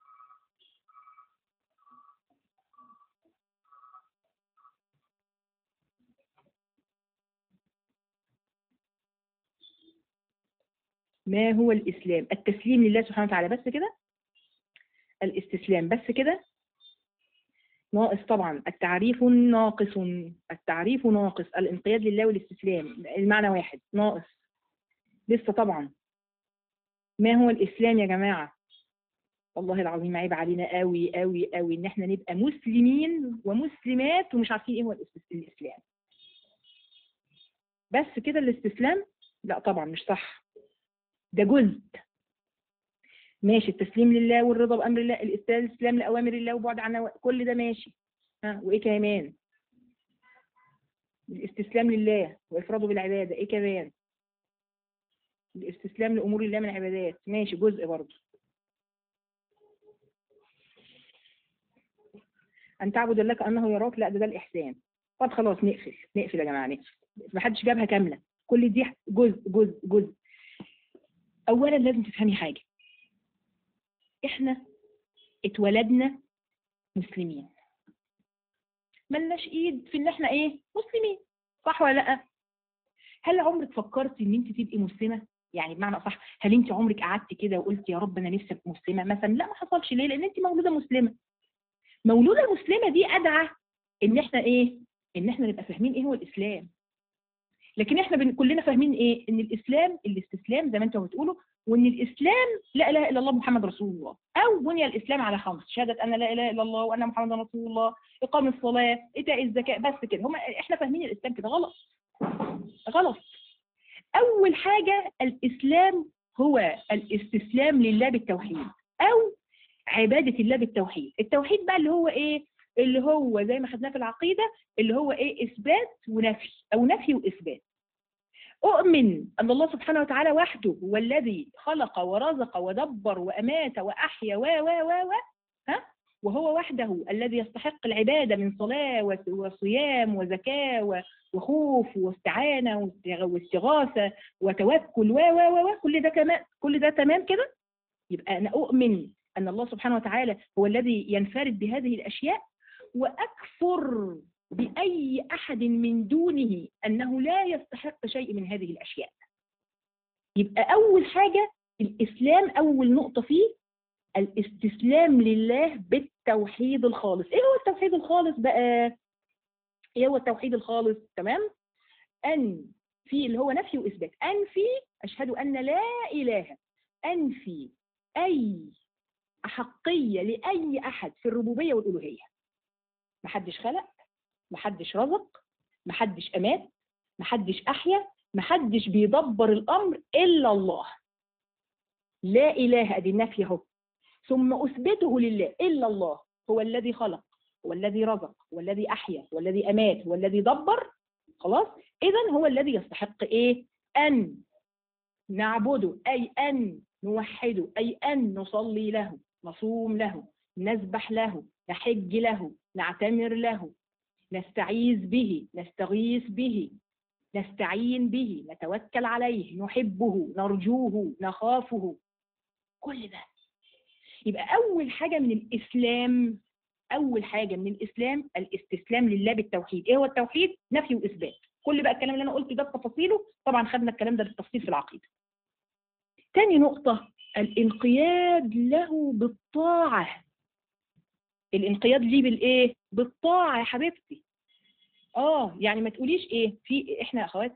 ما هو الإسلام التسليم لله سبحانه وتعالى بس كده الاستسلام بس كده ناقص طبعا التعريف ناقص التعريف ناقص الانقياد لله والاستسلام المعنى واحد ناقص لسه طبعا ما هو الإسلام يا جماعة والله العظيم عيب علينا قوي قوي قوي ان احنا نبقى مسلمين ومسلمات ومش عارفين ايه هو الاس- الاسلام بس كده الاستسلام لا طبعا مش صح ده جزء ماشي التسليم لله والرضا بامر الله الاستسلام لاوامر الله وبعد عن نوا- كل ده ماشي ها وايه كمان الاستسلام لله وافراده بالعباده ايه كمان الاستسلام لامور الله من العبادات ماشي جزء برضه ان تعبد الله كانه يراك لا ده ده الاحسان طب خلاص نقفل نقفل يا جماعه نقفل محدش جابها كامله كل دي جزء جزء جزء اولا لازم تفهمي حاجه احنا اتولدنا مسلمين ملناش ايد في ان احنا ايه مسلمين صح ولا لا هل عمرك فكرتي ان انت تبقي مسلمه يعني بمعنى اصح هل انت عمرك قعدتي كده وقلتي يا رب انا نفسي ابقى مسلمه مثلا لا ما حصلش ليه لان انت مولوده مسلمه مولوده مسلمه دي ادعى ان احنا ايه ان احنا نبقى فاهمين ايه هو الاسلام لكن احنا بن... كلنا فاهمين ايه ان الاسلام الاستسلام زي ما انتم بتقولوا وان الاسلام لا اله الا الله محمد رسول الله او بني الاسلام على خمس شهاده ان لا اله الا الله وان محمدا رسول الله اقام الصلاه ايتاء الزكاه بس كده هم احنا فاهمين الاسلام كده غلط غلط اول حاجه الاسلام هو الاستسلام لله بالتوحيد او عباده الله بالتوحيد التوحيد بقى اللي هو ايه اللي هو زي ما خدناه في العقيده اللي هو ايه اثبات ونفي او نفي واثبات أؤمن أن الله سبحانه وتعالى وحده هو الذي خلق ورزق ودبر وأمات وأحيا و و و و ها وهو وحده الذي يستحق العبادة من صلاة وس- وصيام وزكاة و- وخوف واستعانة واستغ- واستغاثة وتوكل و و و و كل ده كمان كل ده تمام كده يبقى أنا أؤمن أن الله سبحانه وتعالى هو الذي ينفرد بهذه الأشياء وأكفر بأي أحد من دونه أنه لا يستحق شيء من هذه الأشياء يبقى أول حاجة الإسلام أول نقطة فيه الاستسلام لله بالتوحيد الخالص إيه هو التوحيد الخالص بقى؟ إيه هو التوحيد الخالص تمام؟ أن في اللي هو نفي وإثبات أنفي أشهد أن لا إله أنفي أي أحقية لأي أحد في الربوبية والألوهية محدش خلق محدش رزق محدش أمات محدش أحيا محدش بيدبر الأمر إلا الله لا إله أدي النفي أهو ثم أثبته لله إلا الله هو الذي خلق هو الذي رزق هو الذي أحيا هو الذي أمات هو الذي دبر خلاص إذا هو الذي يستحق إيه أن نعبده أي أن نوحده أي أن نصلي له نصوم له نسبح له نحج له نعتمر له نستعيذ به نستغيث به نستعين به نتوكل عليه نحبه نرجوه نخافه كل ده يبقى أول حاجة من الإسلام أول حاجة من الإسلام الاستسلام لله بالتوحيد إيه هو التوحيد؟ نفي وإثبات كل بقى الكلام اللي أنا قلته ده بتفاصيله طبعا خدنا الكلام ده بالتفصيل في العقيدة تاني نقطة الانقياد له بالطاعة الانقياد ليه بالايه بالطاعة يا حبيبتي اه يعني ما تقوليش ايه في احنا اخوات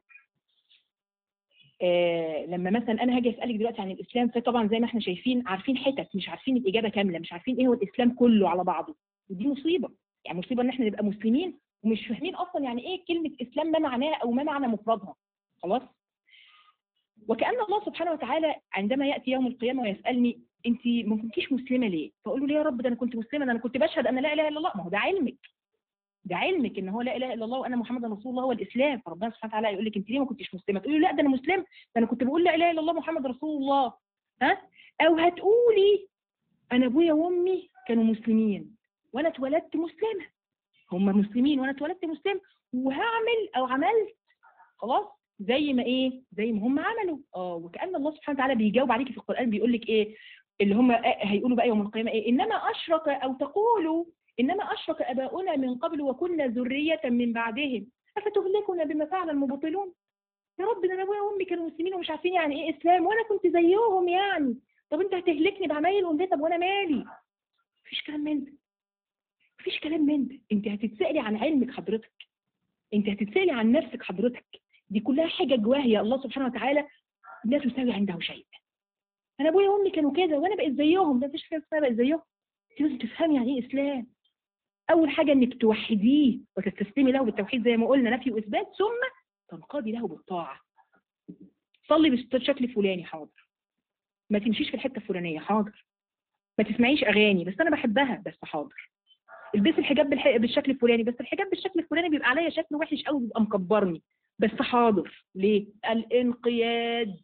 آه لما مثلا انا هاجي اسالك دلوقتي عن الاسلام فطبعا زي ما احنا شايفين عارفين حتت مش عارفين الاجابه كامله مش عارفين ايه هو الاسلام كله على بعضه ودي مصيبه يعني مصيبه ان احنا نبقى مسلمين ومش فاهمين اصلا يعني ايه كلمه اسلام ما معناها او ما معنى مفردها خلاص وكأن الله سبحانه وتعالى عندما يأتي يوم القيامة ويسألني أنت ما كنتيش مسلمة ليه؟ فأقول له ليه يا رب ده أنا كنت مسلمة ده أنا كنت بشهد أن لا إله إلا الله ما هو ده علمك ده علمك ان هو لا اله الا الله وان محمدا رسول الله هو الاسلام فربنا سبحانه وتعالى يقول لك انت ليه ما كنتيش مسلمه تقولي لا ده انا مسلم ده انا كنت بقول لا اله الا الله محمد رسول الله ها او هتقولي انا ابويا وامي كانوا مسلمين وانا اتولدت مسلمه هم مسلمين وانا اتولدت مسلم وهعمل او عملت خلاص زي ما ايه زي ما هم عملوا اه وكأن الله سبحانه وتعالى بيجاوب عليكي في القرآن بيقول لك ايه اللي هم هيقولوا بقى يوم القيامة ايه انما اشرك او تقولوا انما اشرك اباؤنا من قبل وكنا ذرية من بعدهم افتهلكنا بما فعل المبطلون يا رب ده انا ابويا وامي كانوا مسلمين ومش عارفين يعني ايه اسلام وانا كنت زيهم يعني طب انت هتهلكني بعمايلهم دي طب وانا مالي مفيش كلام من ده مفيش كلام من ده انت هتتسالي عن علمك حضرتك انت هتتسالي عن نفسك حضرتك دي كلها حجج واهية الله سبحانه وتعالى لا تساوي عنده شيء انا ابويا وامي كانوا كده وانا بقيت زيهم ده مفيش حاجه اسمها بقيت زيهم انت لازم تفهمي يعني ايه اسلام اول حاجه انك توحديه وتستسلمي له بالتوحيد زي ما قلنا نفي واثبات ثم تنقادي له بالطاعه صلي بالشكل الفلاني حاضر ما تمشيش في الحته الفلانيه حاضر ما تسمعيش اغاني بس انا بحبها بس حاضر البسي الحجاب بالح... بالشكل الفلاني بس الحجاب بالشكل الفلاني بيبقى عليا شكل وحش قوي بيبقى مكبرني بس حاضر ليه الانقياد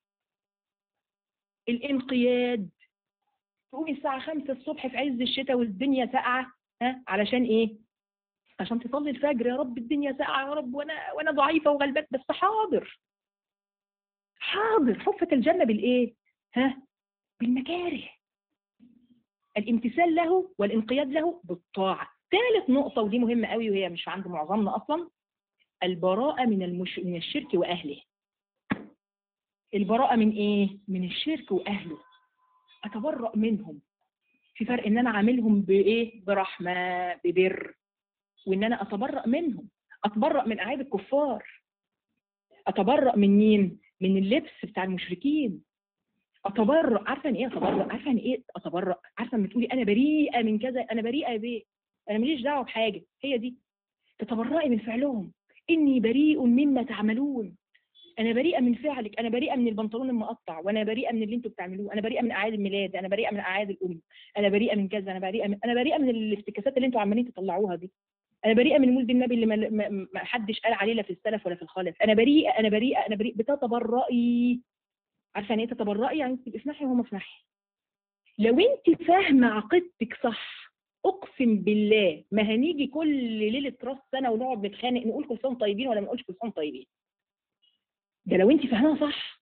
الانقياد تقومي الساعة خمسة الصبح في عز الشتاء والدنيا ساقعة ها علشان ايه عشان تصلي الفجر يا رب الدنيا ساقعة يا رب وانا وانا ضعيفة وغلبان بس حاضر حاضر حفة الجنة بالايه ها بالمكاره الامتثال له والانقياد له بالطاعة ثالث نقطة ودي مهمة قوي وهي مش عند معظمنا أصلا البراءة من المش... من الشرك وأهله البراءة من إيه؟ من الشرك وأهله أتبرأ منهم في فرق إن أنا عاملهم بإيه؟ برحمة ببر وإن أنا أتبرأ منهم أتبرأ من أعياد الكفار أتبرأ من مين؟ من اللبس بتاع المشركين أتبرأ عارفة يعني إيه أتبرأ؟ عارفة يعني إيه أتبرأ؟ عارفة لما تقولي أنا بريئة من كذا أنا بريئة بإيه؟ أنا ماليش دعوة بحاجة هي دي تتبرئي من فعلهم إني بريء مما تعملون أنا بريئة من فعلك أنا بريئة من البنطلون المقطع وأنا بريئة من اللي أنتوا بتعملوه أنا بريئة من أعياد الميلاد أنا بريئة من أعياد الأم أنا بريئة من كذا أنا بريئة من أنا بريئة من الافتكاسات اللي أنتوا عمالين تطلعوها دي أنا بريئة من مولد النبي اللي ما, ما, ما حدش قال عليه لا في السلف ولا في الخلف أنا بريئة أنا بريئة أنا بريئة بتتبرئي عارفة يعني إيه تتبرئي يعني تبقي في ناحية وهم في ناحية لو أنت فاهمة عقيدتك صح اقسم بالله ما هنيجي كل ليله راس سنه ونقعد نتخانق نقول كل سنه طيبين ولا ما نقولش كل سنه طيبين ده لو انت فاهماها صح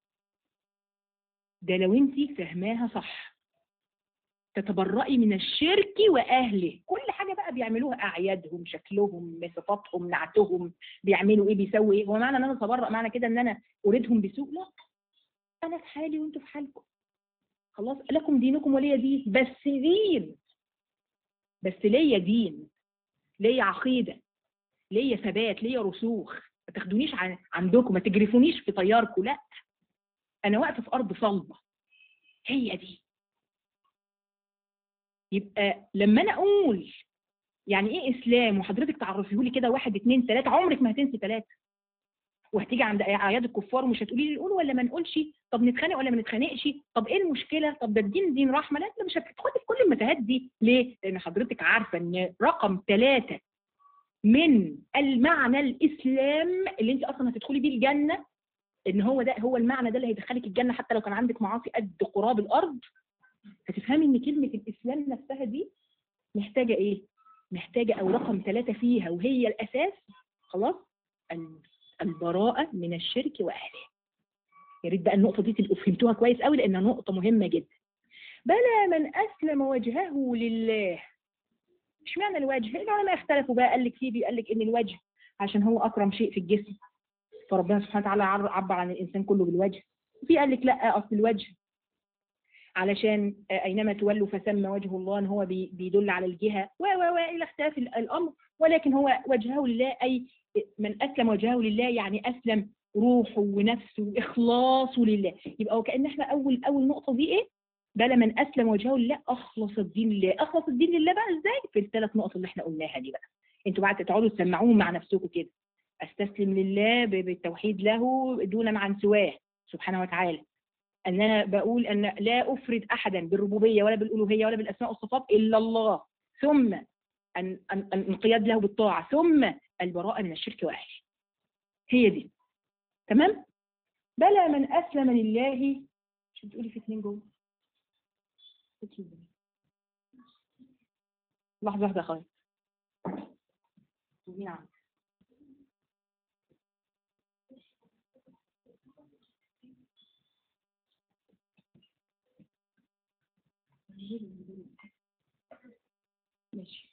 ده لو انت فاهماها صح تتبرئي من الشرك واهله كل حاجه بقى بقى بيعملوها اعيادهم شكلهم صفاتهم نعتهم بيعملوا ايه بيسووا ايه هو معنى ان انا اتبرأ معنى كده ان انا اريدهم بسوء لا انا في حالي وانتوا في حالكم خلاص لكم دينكم ولي دين بس دين بس ليا دين ليا عقيده ليا ثبات ليا رسوخ ما تاخدونيش عن عندكم ما تجرفونيش في طياركم لا انا واقفه في ارض صلبه هي دي يبقى لما انا اقول يعني ايه اسلام وحضرتك تعرفيه لي كده واحد اتنين تلاته عمرك ما هتنسي تلاته وهتيجي عند اعياد الكفار ومش هتقولي لي نقول ولا ما نقولش طب نتخانق ولا ما نتخانقش طب ايه المشكله طب ده الدين دين رحمه لا انت مش هتدخلي في كل المتاهات دي ليه لان حضرتك عارفه ان رقم ثلاثه من المعنى الاسلام اللي انت اصلا هتدخلي بيه الجنه ان هو ده هو المعنى ده اللي هيدخلك الجنه حتى لو كان عندك معاصي قد قراب الارض هتفهمي ان كلمه الاسلام نفسها دي محتاجه ايه محتاجه او رقم ثلاثه فيها وهي الاساس خلاص البراءه من الشرك واهله يا ريت بقى النقطه دي تبقوا فهمتوها كويس قوي لانها نقطه مهمه جدا بلى من اسلم وجهه لله مش معنى الوجه العلماء اختلفوا بقى قال لك فيه قال لك ان الوجه عشان هو اكرم شيء في الجسم فربنا سبحانه وتعالى عبر عن الانسان كله بالوجه وفي قال لك لا اصل الوجه علشان اينما تولوا فثم وجه الله ان هو بيدل على الجهه و و و الى اختلاف الامر ولكن هو وجهه لله اي من اسلم وجهه لله يعني اسلم روحه ونفسه واخلاصه لله يبقى وكان احنا اول اول نقطه دي ايه بل من اسلم وجهه لله اخلص الدين لله اخلص الدين لله بقى ازاي في الثلاث نقط اللي احنا قلناها دي بقى انتوا بعد تقعدوا تسمعوهم مع نفسكم كده استسلم لله بالتوحيد له دونا عن سواه سبحانه وتعالى ان انا بقول ان لا افرد احدا بالربوبيه ولا بالالوهيه ولا بالاسماء والصفات الا الله ثم ان ان انقياد له بالطاعه ثم البراءه من الشرك واهله هي دي تمام بلى من اسلم لله شو بتقولي في اثنين جوه لحظه واحده خالص مين عم ماشي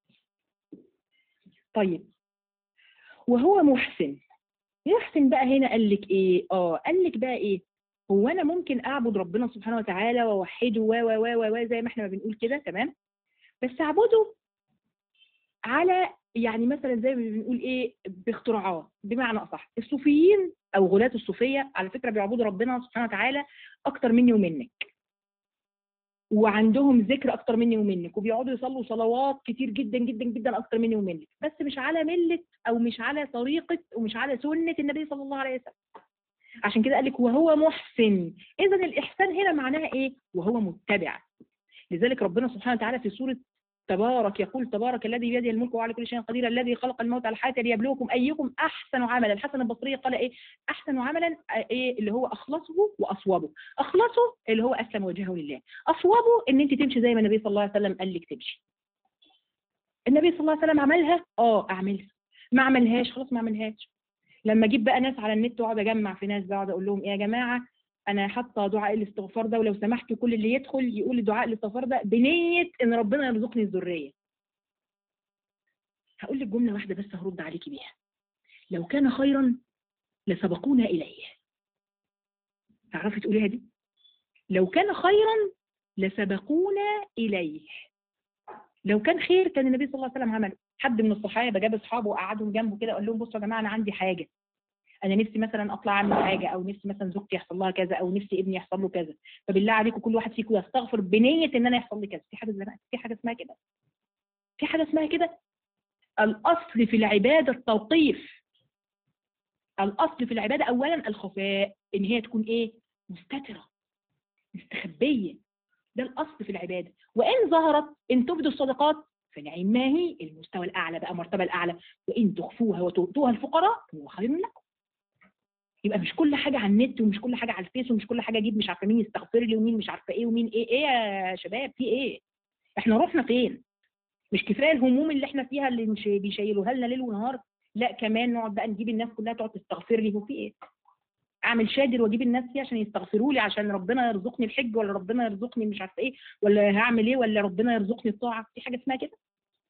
طيب وهو محسن محسن بقى هنا قال لك ايه اه قال لك بقى ايه هو انا ممكن اعبد ربنا سبحانه وتعالى واوحده و و و و زي ما احنا ما بنقول كده تمام بس اعبده على يعني مثلا زي ما بنقول ايه باختراعات بمعنى اصح الصوفيين او غلاة الصوفيه على فكره بيعبدوا ربنا سبحانه وتعالى اكتر مني ومنك وعندهم ذكر اكتر مني ومنك وبيقعدوا يصلوا صلوات كتير جدا جدا جدا اكتر مني ومنك بس مش على مله او مش على طريقه ومش على سنه النبي صلى الله عليه وسلم عشان كده قال لك وهو محسن اذا الاحسان هنا معناها ايه وهو متبع لذلك ربنا سبحانه وتعالى في سوره تبارك يقول تبارك الذي بيده الملك وعلى كل شيء قدير الذي خلق الموت والحياه ليبلوكم ايكم احسن عملا الحسن البصري قال ايه احسن عملا ايه اللي هو اخلصه واصوبه اخلصه اللي هو اسلم وجهه لله اصوبه ان انت تمشي زي ما النبي صلى الله عليه وسلم قال لك تمشي النبي صلى الله عليه وسلم عملها اه اعملها ما عملهاش خلاص ما عملهاش لما اجيب بقى ناس على النت واقعد اجمع في ناس بقعد اقول لهم ايه يا جماعه انا حاطه دعاء الاستغفار ده ولو سمحتوا كل اللي يدخل يقول دعاء الاستغفار ده بنيه ان ربنا يرزقني الذريه هقول لك جمله واحده بس هرد عليكي بيها لو كان خيرا لسبقونا اليه تعرفي تقوليها دي لو كان خيرا لسبقونا اليه لو كان خير كان النبي صلى الله عليه وسلم عمله حد من الصحابه جاب اصحابه وقعدهم جنبه كده وقال لهم بصوا يا جماعه انا عندي حاجه انا نفسي مثلا اطلع اعمل حاجه او نفسي مثلا زوجتي يحصل لها كذا او نفسي ابني يحصل له كذا فبالله عليكم كل واحد فيكم يستغفر بنيه ان انا يحصل لي كذا في حاجه زمان في حاجه اسمها كده في حاجه اسمها كده الاصل في العباده التوقيف الاصل في العباده اولا الخفاء ان هي تكون ايه مستتره مستخبيه ده الاصل في العباده وان ظهرت ان تبدوا الصدقات فنعم ما هي المستوى الاعلى بقى المرتبه الاعلى وان تخفوها وتؤتوها الفقراء هو خير لكم يبقى مش كل حاجه على النت ومش كل حاجه على الفيس ومش كل حاجه اجيب مش عارفه مين يستغفر لي ومين مش عارفه ايه ومين ايه ايه يا شباب في ايه احنا رحنا فين مش كفايه الهموم اللي احنا فيها اللي مش بيشيلوها لنا ليل ونهار لا كمان نقعد بقى نجيب الناس كلها تقعد تستغفر لي هو في ايه اعمل شادر واجيب الناس فيه عشان يستغفروا لي عشان ربنا يرزقني الحج ولا ربنا يرزقني مش عارفه ايه ولا هعمل ايه ولا ربنا يرزقني الطاعه في حاجه اسمها كده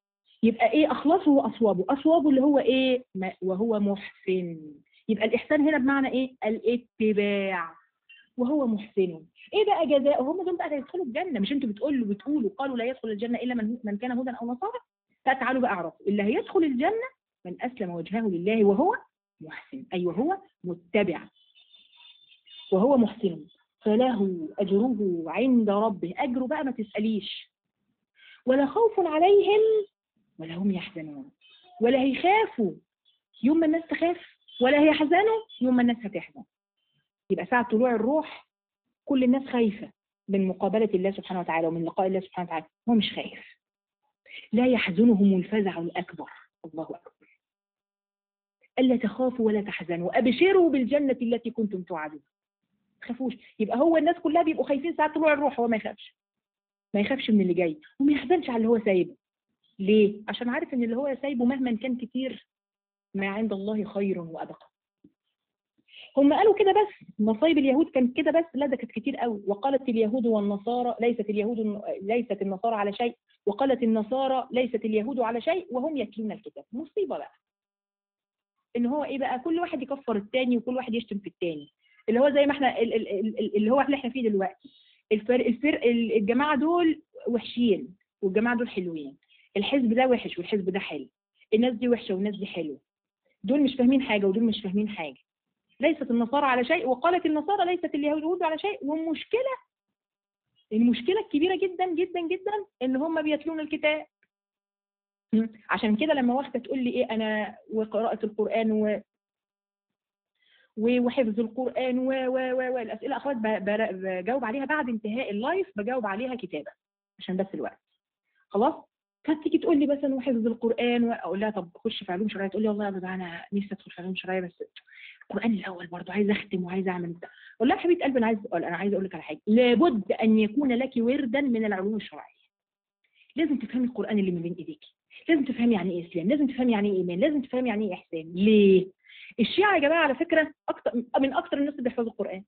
يبقى ايه اخلصه واصوابه اصوابه اللي هو ايه ما وهو محسن يبقى الاحسان هنا بمعنى ايه الاتباع وهو محسن ايه بقى جزاء هم دول بقى هيدخلوا الجنه مش انتوا بتقولوا بتقولوا قالوا لا يدخل الجنه الا من من كان هدى او نصارى فتعالوا بقى اعرفوا اللي هيدخل الجنه من اسلم وجهه لله وهو محسن اي وهو متبع وهو محسن فله اجره عند ربه اجره بقى ما تساليش ولا خوف عليهم ولا هم يحزنون ولا هيخافوا يوم ما الناس تخاف ولا هيحزنوا يوم ما الناس هتحزن يبقى ساعة طلوع الروح كل الناس خايفة من مقابلة الله سبحانه وتعالى ومن لقاء الله سبحانه وتعالى هو مش خايف لا يحزنهم الفزع الأكبر الله أكبر ألا تخافوا ولا تحزنوا أبشروا بالجنة التي كنتم توعدون تخافوش يبقى هو الناس كلها بيبقوا خايفين ساعة طلوع الروح هو ما يخافش ما يخافش من اللي جاي وما يحزنش على اللي هو سايبه ليه؟ عشان عارف ان اللي هو سايبه مهما كان كتير ما عند الله خير وابقى هم قالوا كده بس مصايب اليهود كانت كده بس لا ده كانت كتير قوي وقالت اليهود والنصارى ليست اليهود ليست النصارى على شيء وقالت النصارى ليست اليهود على شيء وهم يتلون الكتاب مصيبه بقى ان هو ايه بقى كل واحد يكفر التاني وكل واحد يشتم في التاني اللي هو زي ما احنا ال- ال- ال- اللي هو اللي احنا فيه دلوقتي الفرق الفرق الجماعه دول وحشين والجماعه دول حلوين الحزب ده وحش والحزب ده حلو الناس دي وحشه والناس دي حلوه دول مش فاهمين حاجه ودول مش فاهمين حاجه ليست النصارى على شيء وقالت النصارى ليست اليهود على شيء والمشكله المشكله الكبيره جدا جدا جدا ان هم بيتلون الكتاب م? عشان كده لما واحده تقول لي ايه انا وقراءه القران و و- وحفظ القران و و و والاسئله اخوات ب- ب- بجاوب عليها بعد انتهاء اللايف بجاوب عليها كتابه عشان بس الوقت خلاص فتيجي تقول لي مثلا وحفظ القران واقول لها طب خش في علوم شرعيه تقول لي والله يا بابا انا نفسي ادخل في علوم شرعيه بس القران الاول برضه عايزه اختم وعايزه اعمل بتاع اقول لها حبيبه قلبي انا عايز اقول انا عايزه اقول لك على حاجه لابد ان يكون لك وردا من العلوم الشرعيه لازم تفهمي القران اللي من بين ايديكي لازم تفهمي يعني ايه اسلام لازم تفهمي يعني ايه ايمان لازم تفهمي يعني ايه احسان ليه الشيعة يا جماعه على فكره اكتر من اكتر الناس اللي بيحفظوا القران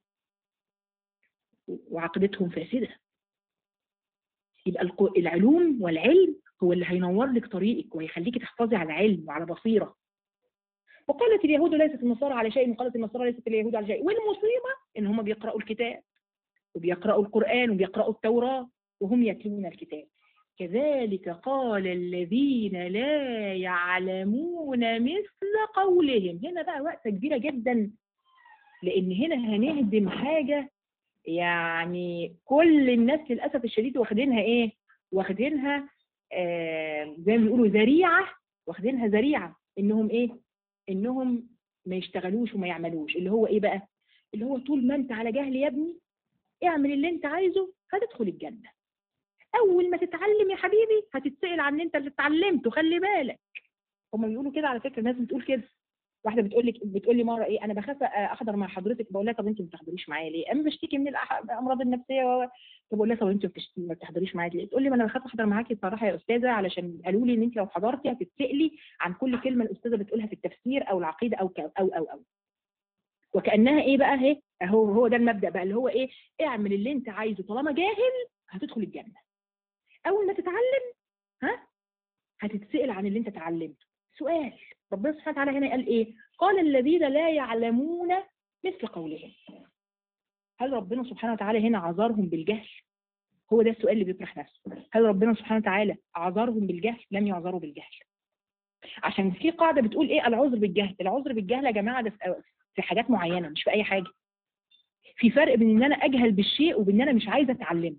وعقيدتهم فاسده يبقى الق- العلوم والعلم هو اللي هينور لك طريقك وهيخليكي تحفظي على علم وعلى بصيره وقالت اليهود ليست النصارى على شيء وقالت النصارى ليست اليهود على شيء والمصيبه ان هم بيقراوا الكتاب وبيقراوا القران وبيقراوا التوراه وهم يتلون الكتاب كذلك قال الذين لا يعلمون مثل قولهم هنا بقى وقفه كبيره جدا لان هنا هنهدم حاجه يعني كل الناس للاسف الشديد واخدينها ايه واخدينها آه زي ما بيقولوا ذريعه واخدينها ذريعه انهم ايه انهم ما يشتغلوش وما يعملوش اللي هو ايه بقى اللي هو طول ما انت على جهل يا ابني اعمل اللي انت عايزه هتدخل الجنه اول ما تتعلم يا حبيبي هتتسال عن انت اللي اتعلمته خلي بالك هما بيقولوا كده على فكره الناس بتقول كده واحده بتقول لك بتقول لي مره ايه انا بخاف احضر مع حضرتك بقول لها طب انت ما بتحضريش معايا ليه؟ انا بشتكي من الأح- الامراض النفسيه و... طب بقول لها طب انت ما بتشت- ما بتحضريش معايا ليه؟ تقول لي ما انا بخاف احضر معاكي بصراحه يا استاذه علشان قالوا لي ان انت لو حضرتي هتتسالي عن كل كلمه الاستاذه بتقولها في التفسير او العقيده او ك- او او او وكانها ايه بقى اهي اهو هو ده المبدا بقى اللي هو ايه اعمل اللي انت عايزه طالما جاهل هتدخل الجنه اول ما تتعلم ها هتتسال عن اللي انت اتعلمته سؤال ربنا سبحانه وتعالى هنا قال ايه قال الذين لا يعلمون مثل قولهم هل ربنا سبحانه وتعالى هنا عذرهم بالجهل هو ده السؤال اللي بيطرح نفسه هل ربنا سبحانه وتعالى عذرهم بالجهل لم يعذروا بالجهل عشان في قاعده بتقول ايه العذر بالجهل العذر بالجهل يا جماعه ده في- في حاجات معينه مش في اي حاجه في فرق بين ان انا اجهل بالشيء وبين ان انا مش عايزه اتعلمه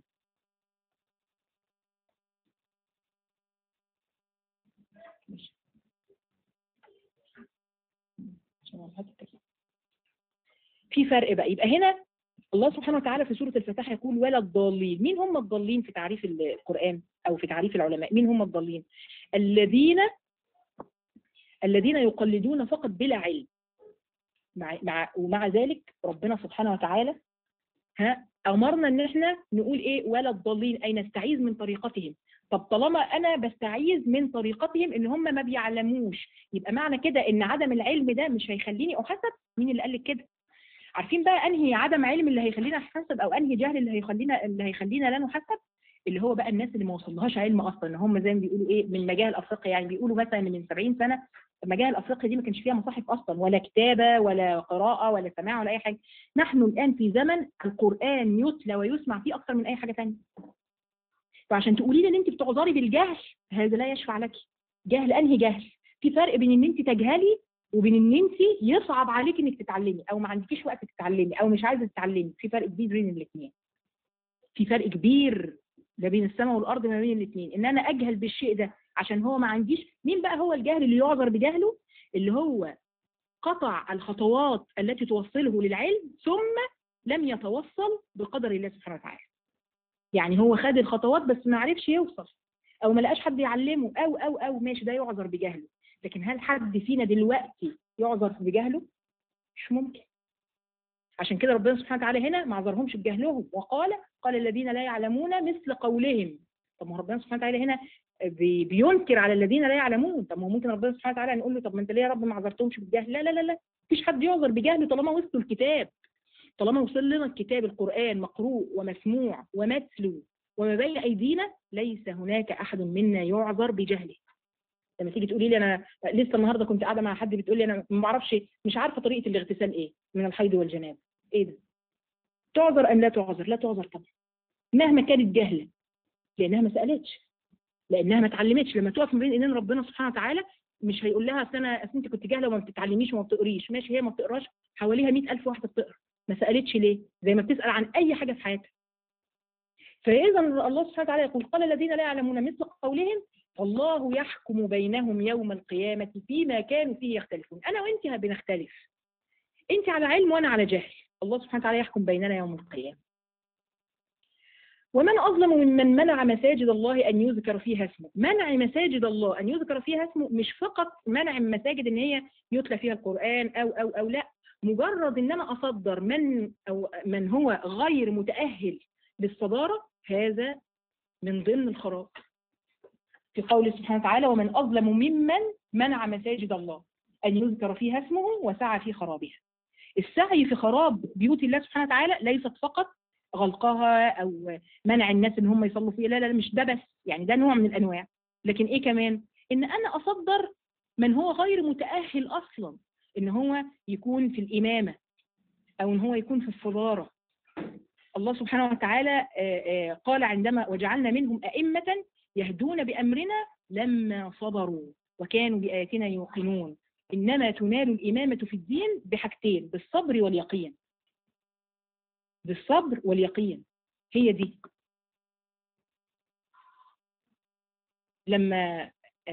ماشي. عشان أنا هحط كده. في فرق بقى يبقى هنا الله سبحانه وتعالى في سورة الفتح يقول ولا الضالين مين هم الضالين في تعريف القرآن أو في تعريف العلماء مين هم الضالين الذين الذين يقلدون فقط بلا علم مع مع ومع ذلك ربنا سبحانه وتعالى ها أمرنا إن إحنا نقول إيه ولا الضالين أي نستعيذ من طريقتهم طب طالما أنا بستعيذ من طريقتهم إن هم ما بيعلموش يبقى معنى كده إن عدم العلم ده مش هيخليني أحسب مين اللي قال لك كده عارفين بقى انهي عدم علم اللي هيخلينا نحسب او انهي جهل اللي هيخلينا اللي هيخلينا لا نحسب اللي هو بقى الناس اللي ما وصلهاش علم اصلا ان هم زي ما بيقولوا ايه من مجاهل افريقيا يعني بيقولوا مثلا ان من 70 سنه مجاهل افريقيا دي ما كانش فيها مصاحف اصلا ولا كتابه ولا قراءه ولا سماع ولا اي حاجه نحن الان في زمن القران يتلى ويسمع فيه اكثر من اي حاجه ثانيه فعشان تقولي لي ان انت بتعذري بالجهل هذا لا يشفع لك جهل انهي جهل في فرق بين ان انت تجهلي وبين ان انت يصعب عليك انك تتعلمي او ما عندكيش وقت تتعلمي او مش عايزه تتعلمي في فرق كبير بين الاثنين في فرق كبير ده بين السماء والارض ما بين الاثنين ان انا اجهل بالشيء ده عشان هو ما عنديش مين بقى هو الجهل اللي يعذر بجهله اللي هو قطع الخطوات التي توصله للعلم ثم لم يتوصل بقدر الله سبحانه وتعالى يعني هو خد الخطوات بس ما عرفش يوصل او ما لقاش حد يعلمه او او او ماشي ده يعذر بجهله لكن هل حد فينا دلوقتي يعذر بجهله مش ممكن عشان كده ربنا سبحانه وتعالى هنا ما عذرهمش بجهلهم وقال قال الذين لا يعلمون مثل قولهم طب ما ربنا سبحانه وتعالى هنا بي بينكر على الذين لا يعلمون طب ما هو ممكن ربنا سبحانه وتعالى نقول له طب ما انت ليه يا رب ما عذرتهمش بالجهل لا لا لا لا مفيش حد يعذر بجهله طالما وصلوا الكتاب طالما وصل لنا الكتاب القرآن مقروء ومسموع ومتلو وما بين أيدينا ليس هناك أحد منا يعذر بجهله لما تيجي تقولي لي انا لسه النهارده كنت قاعده مع حد بتقول لي انا ما بعرفش مش عارفه طريقه الاغتسال ايه من الحيض والجناب ايه ده تعذر ام لا تعذر لا تعذر طبعا مهما كانت جهله لانها ما سالتش لانها ما اتعلمتش لما تقف ما بين ايدين ربنا سبحانه وتعالى مش هيقول لها اصل انا اصل انت كنت جاهله وما بتتعلميش وما بتقريش ماشي هي ما بتقراش حواليها 100000 واحده بتقرا ما سالتش ليه زي ما بتسال عن اي حاجه في حياتها فاذا الله سبحانه وتعالى يقول قال الذين لا يعلمون مثل قولهم والله يحكم بينهم يوم القيامة فيما كانوا فيه يختلفون أنا وأنت بنختلف أنت على علم وأنا على جهل الله سبحانه وتعالى يحكم بيننا يوم القيامة ومن أظلم ممن منع مساجد الله أن يذكر فيها اسمه منع مساجد الله أن يذكر فيها اسمه مش فقط منع المساجد أن هي يتلى فيها القرآن أو أو أو لا مجرد أن أنا أصدر من أو من هو غير متأهل للصدارة هذا من ضمن الخراب في قوله سبحانه وتعالى ومن أظلم ممن منع مساجد الله أن يذكر فيها اسمه وسعى في خرابها السعي في خراب بيوت الله سبحانه وتعالى ليست فقط غلقها أو منع الناس إن هم يصلوا فيها لا لا مش ده بس يعني ده نوع من الأنواع لكن إيه كمان إن أنا أصدر من هو غير متأهل أصلا إن هو يكون في الإمامة أو إن هو يكون في الصدارة الله سبحانه وتعالى قال عندما وجعلنا منهم أئمة يهدون بأمرنا لما صبروا وكانوا بآياتنا يوقنون إنما تنال الإمامة في الدين بحاجتين بالصبر واليقين بالصبر واليقين هي دي لما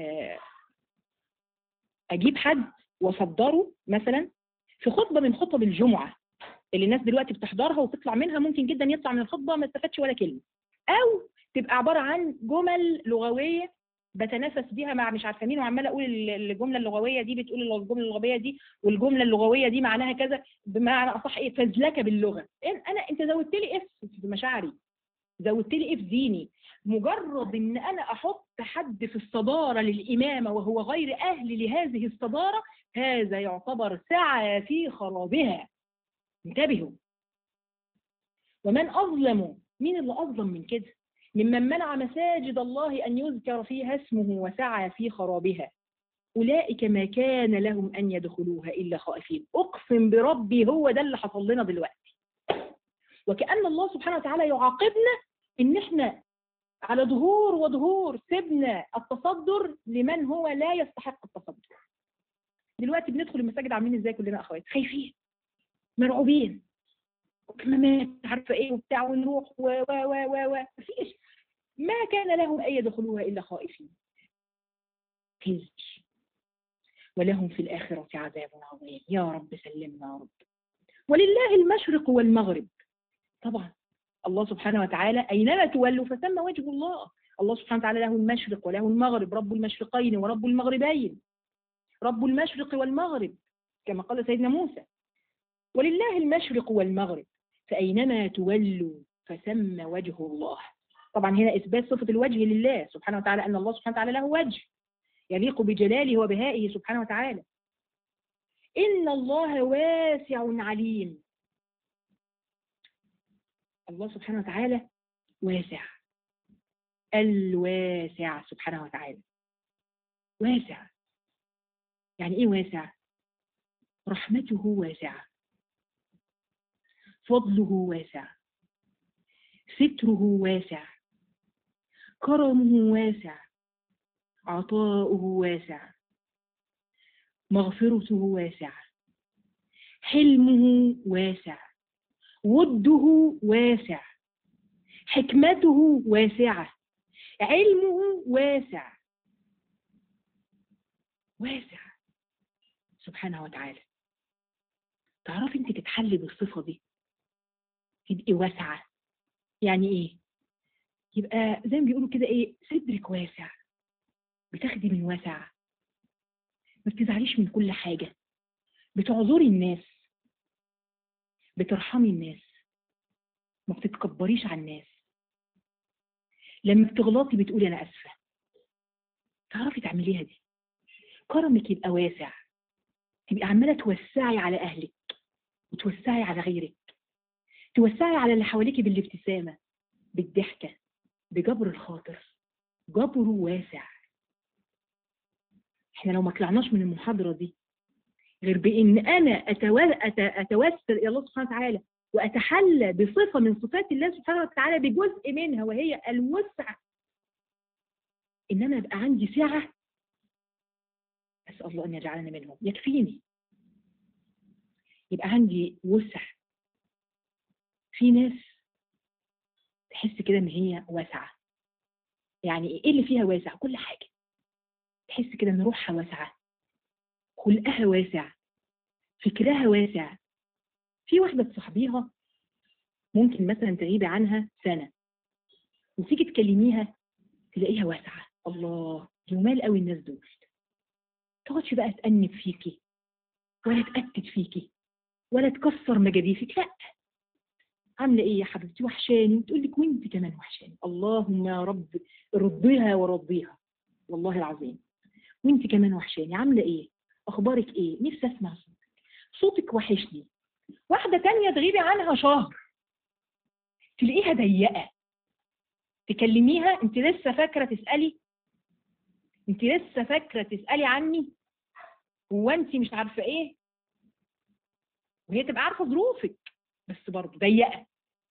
أجيب حد وصدره مثلا في خطبة من خطب الجمعة اللي الناس دلوقتي بتحضرها وتطلع منها ممكن جدا يطلع من الخطبة ما استفادش ولا كلمة أو تبقى عبارة عن جمل لغوية بتنافس بيها مع مش عارفه مين وعماله اقول الجمله اللغويه دي بتقول الجمله اللغويه دي والجمله اللغويه دي معناها كذا بمعنى اصح ايه فزلكه باللغه انا انت زودت لي اف في مشاعري زودت لي اف ديني مجرد ان انا احط حد في الصداره للامامه وهو غير اهل لهذه الصداره هذا يعتبر سعى في خرابها انتبهوا ومن اظلم مين اللي اظلم من كده ممن منع مساجد الله أن يذكر فيها اسمه وسعى في خرابها أولئك ما كان لهم أن يدخلوها إلا خائفين أقسم بربي هو ده اللي حصل لنا دلوقتي وكأن الله سبحانه وتعالى يعاقبنا إن إحنا على ظهور وظهور سيبنا التصدر لمن هو لا يستحق التصدر دلوقتي بندخل المساجد عاملين ازاي كلنا اخوات خايفين مرعوبين وكمامات عارفه ايه وبتاع ونروح و و و و و مفيش ما كان لهم أن يدخلوها إلا خائفين خزي ولهم في الآخرة عذاب عظيم يا رب سلمنا يا رب ولله المشرق والمغرب طبعا الله سبحانه وتعالى أينما تولوا فثم وجه الله الله سبحانه وتعالى له المشرق وله المغرب رب المشرقين ورب المغربين رب المشرق والمغرب كما قال سيدنا موسى ولله المشرق والمغرب فأينما تولوا فثم وجه الله طبعا هنا إثبات صفة الوجه لله سبحانه وتعالى أن الله سبحانه وتعالى له وجه يليق بجلاله وبهائه سبحانه وتعالى إن الله واسع عليم الله سبحانه وتعالى واسع الواسع سبحانه وتعالى واسع يعني ايه واسع رحمته واسعة فضله واسع ستره واسع كرمه واسع عطاؤه واسع مغفرته واسعة حلمه واسع وده واسع حكمته واسعة علمه واسع واسع سبحانه وتعالى تعرفي انت تتحلي بالصفة دي تبقي واسعة يعني ايه يبقى زي ما بيقولوا كده ايه صدرك واسع بتاخدي من واسع ما بتزعليش من كل حاجة بتعذري الناس بترحمي الناس ما بتتكبريش على الناس لما بتغلطي بتقولي انا اسفه تعرفي تعمليها دي كرمك يبقى واسع تبقي عماله توسعي على اهلك وتوسعي على غيرك توسعي على اللي حواليكي بالابتسامه بالضحكه بجبر الخاطر جبره واسع احنا لو ما طلعناش من المحاضره دي غير بان انا أتو... أت... اتوسل الى الله سبحانه وتعالى واتحلى بصفه من صفات الله سبحانه وتعالى بجزء منها وهي الوسع ان انا ابقى عندي سعه اسال الله ان يجعلنا منهم يكفيني يبقى عندي وسع في ناس تحس كده ان هي واسعه يعني ايه اللي فيها واسع كل حاجه تحس كده ان روحها واسعه خلقها واسع فكرها واسع في واحدة تصاحبيها ممكن مثلا تغيبي عنها سنة وتيجي تكلميها تلاقيها واسعة الله جمال قوي الناس دول تقعدش بقى تأنب فيكي ولا تأكد فيكي ولا تكسر مجاديفك لا عاملة ايه يا حبيبتي وحشاني وتقول لك وانت كمان وحشاني اللهم يا رب رديها ورضيها والله العظيم وانت كمان وحشاني عاملة ايه اخبارك ايه نفسي اسمع صوتك صوتك وحشني واحدة تانية تغيبي عنها شهر تلاقيها ضيقة تكلميها انت لسه فاكرة تسألي انت لسه فاكرة تسألي عني هو انت مش عارفة ايه وهي تبقى عارفة ظروفك بس برضه ضيقة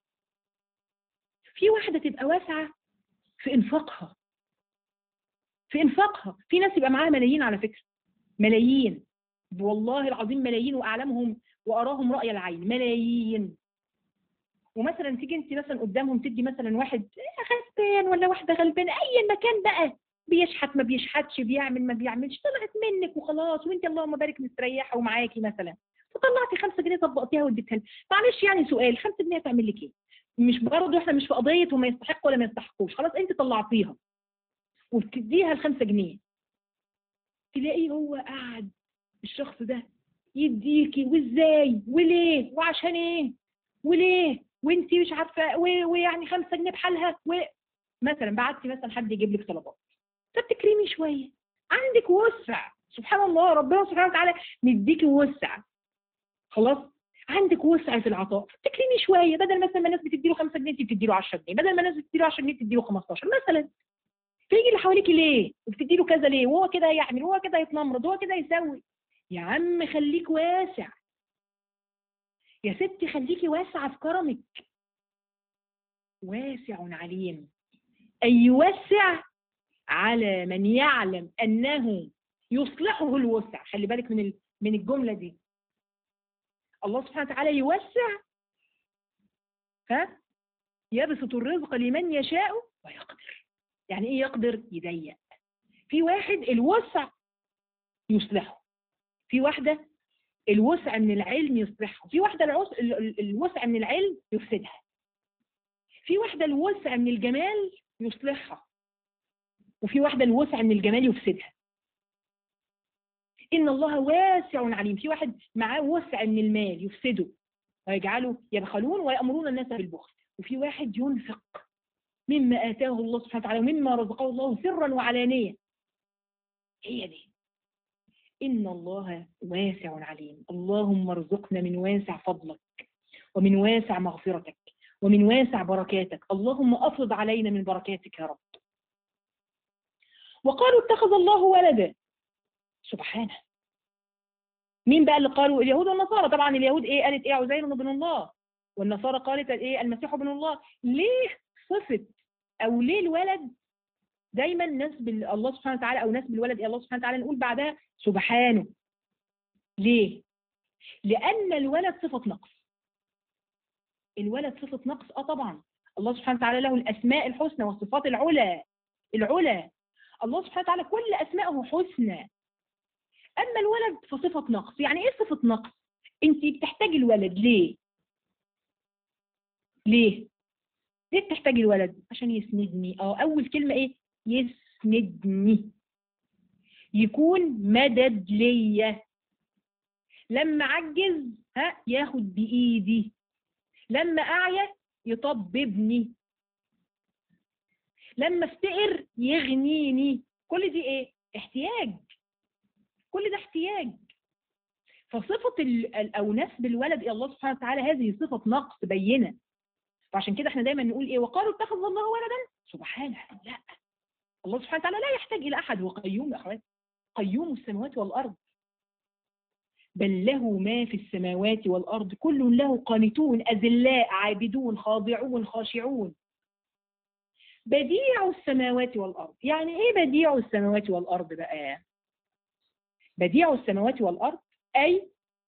في واحدة تبقى واسعة في انفاقها في انفاقها في ناس يبقى معاها ملايين على فكرة ملايين والله العظيم ملايين واعلمهم واراهم راي العين ملايين ومثلا تيجي انت مثلا قدامهم تدي مثلا واحد غلبان ولا واحده غلبانه اي مكان بقى بيشحت ما بيشحتش بيعمل ما بيعملش طلعت منك وخلاص وانت اللهم بارك مستريحه ومعاكي مثلا فطلعتي 5 جنيه طبقتيها واديتها لها معلش يعني سؤال 5 جنيه تعمل لك ايه؟ مش برضه احنا مش في قضيه وما يستحق ولا ما يستحقوش خلاص انت طلعتيها وبتديها ال 5 جنيه تلاقيه هو قاعد الشخص ده يديكي وازاي وليه وعشان ايه وليه وانت مش عارفه ويعني خمسة جنيه بحالها و... مثلا بعتي مثلا حد يجيب لك طلبات فبتكرمي شويه عندك وسع سبحان الله ربنا سبحانه وتعالى مديكي وسع خلاص عندك وسع في العطاء تكرمي شويه بدل مثلا ما الناس بتدي له 5 جنيه انت بتدي له 10 جنيه بدل ما الناس بتدي له 10 جنيه تدي له 15 مثلا فيجي اللي حواليك ليه وبتدي له كذا ليه وهو كده يعمل وهو كده يتنمرض وهو كده يسوي يا عم خليك واسع يا ستي خليكي واسعة في كرمك واسع عليم أي يوسع على من يعلم أنه يصلحه الوسع خلي بالك من من الجملة دي الله سبحانه وتعالى يوسع ها يبسط الرزق لمن يشاء ويقدر يعني ايه يقدر يضيق في واحد الوسع يصلحه في واحدة الوسع من العلم يصلحها في واحدة الوسع من العلم يفسدها في واحدة الوسع من الجمال يصلحها وفي واحدة الوسع من الجمال يفسدها إن الله واسع عليم في واحد معاه وسع من المال يفسده ويجعله يبخلون ويأمرون الناس بالبخل وفي واحد ينفق مما آتاه الله سبحانه وتعالى ومما رزقه الله سرا وعلانية هي دي إن الله واسع عليم اللهم ارزقنا من واسع فضلك ومن واسع مغفرتك ومن واسع بركاتك اللهم أفرض علينا من بركاتك يا رب وقالوا اتخذ الله ولدا سبحانه مين بقى اللي قالوا اليهود والنصارى طبعا اليهود ايه قالت ايه عزير ابن الله والنصارى قالت ايه المسيح ابن الله ليه صفه او ليه الولد دايما نسب الله سبحانه وتعالى او نسب الولد الى الله سبحانه وتعالى نقول بعدها سبحانه ليه لان الولد صفه نقص الولد صفه نقص اه طبعا الله سبحانه وتعالى له الاسماء الحسنى والصفات العلى العلى الله سبحانه وتعالى كل اسمائه حسنى اما الولد فصفه نقص يعني ايه صفه نقص انت بتحتاجي الولد ليه ليه ليه بتحتاجي الولد عشان يسندني اه اول كلمه ايه يسندني يكون مدد ليا لما عجز ها ياخد بايدي لما اعيا يطببني لما افتقر يغنيني كل دي ايه احتياج كل ده احتياج فصفة ال- أو نسب الولد إلى الله سبحانه وتعالى هذه صفة نقص بينة وعشان كده احنا دايما نقول ايه وقالوا اتخذ الله ولدا سبحانه لا الله سبحانه وتعالى لا يحتاج إلى أحد هو قيوم يا أخوات قيوم السماوات والأرض بل له ما في السماوات والأرض كل له قانتون أذلاء عابدون خاضعون خاشعون بديع السماوات والأرض يعني إيه بديع السماوات والأرض بقى بديع السماوات والأرض أي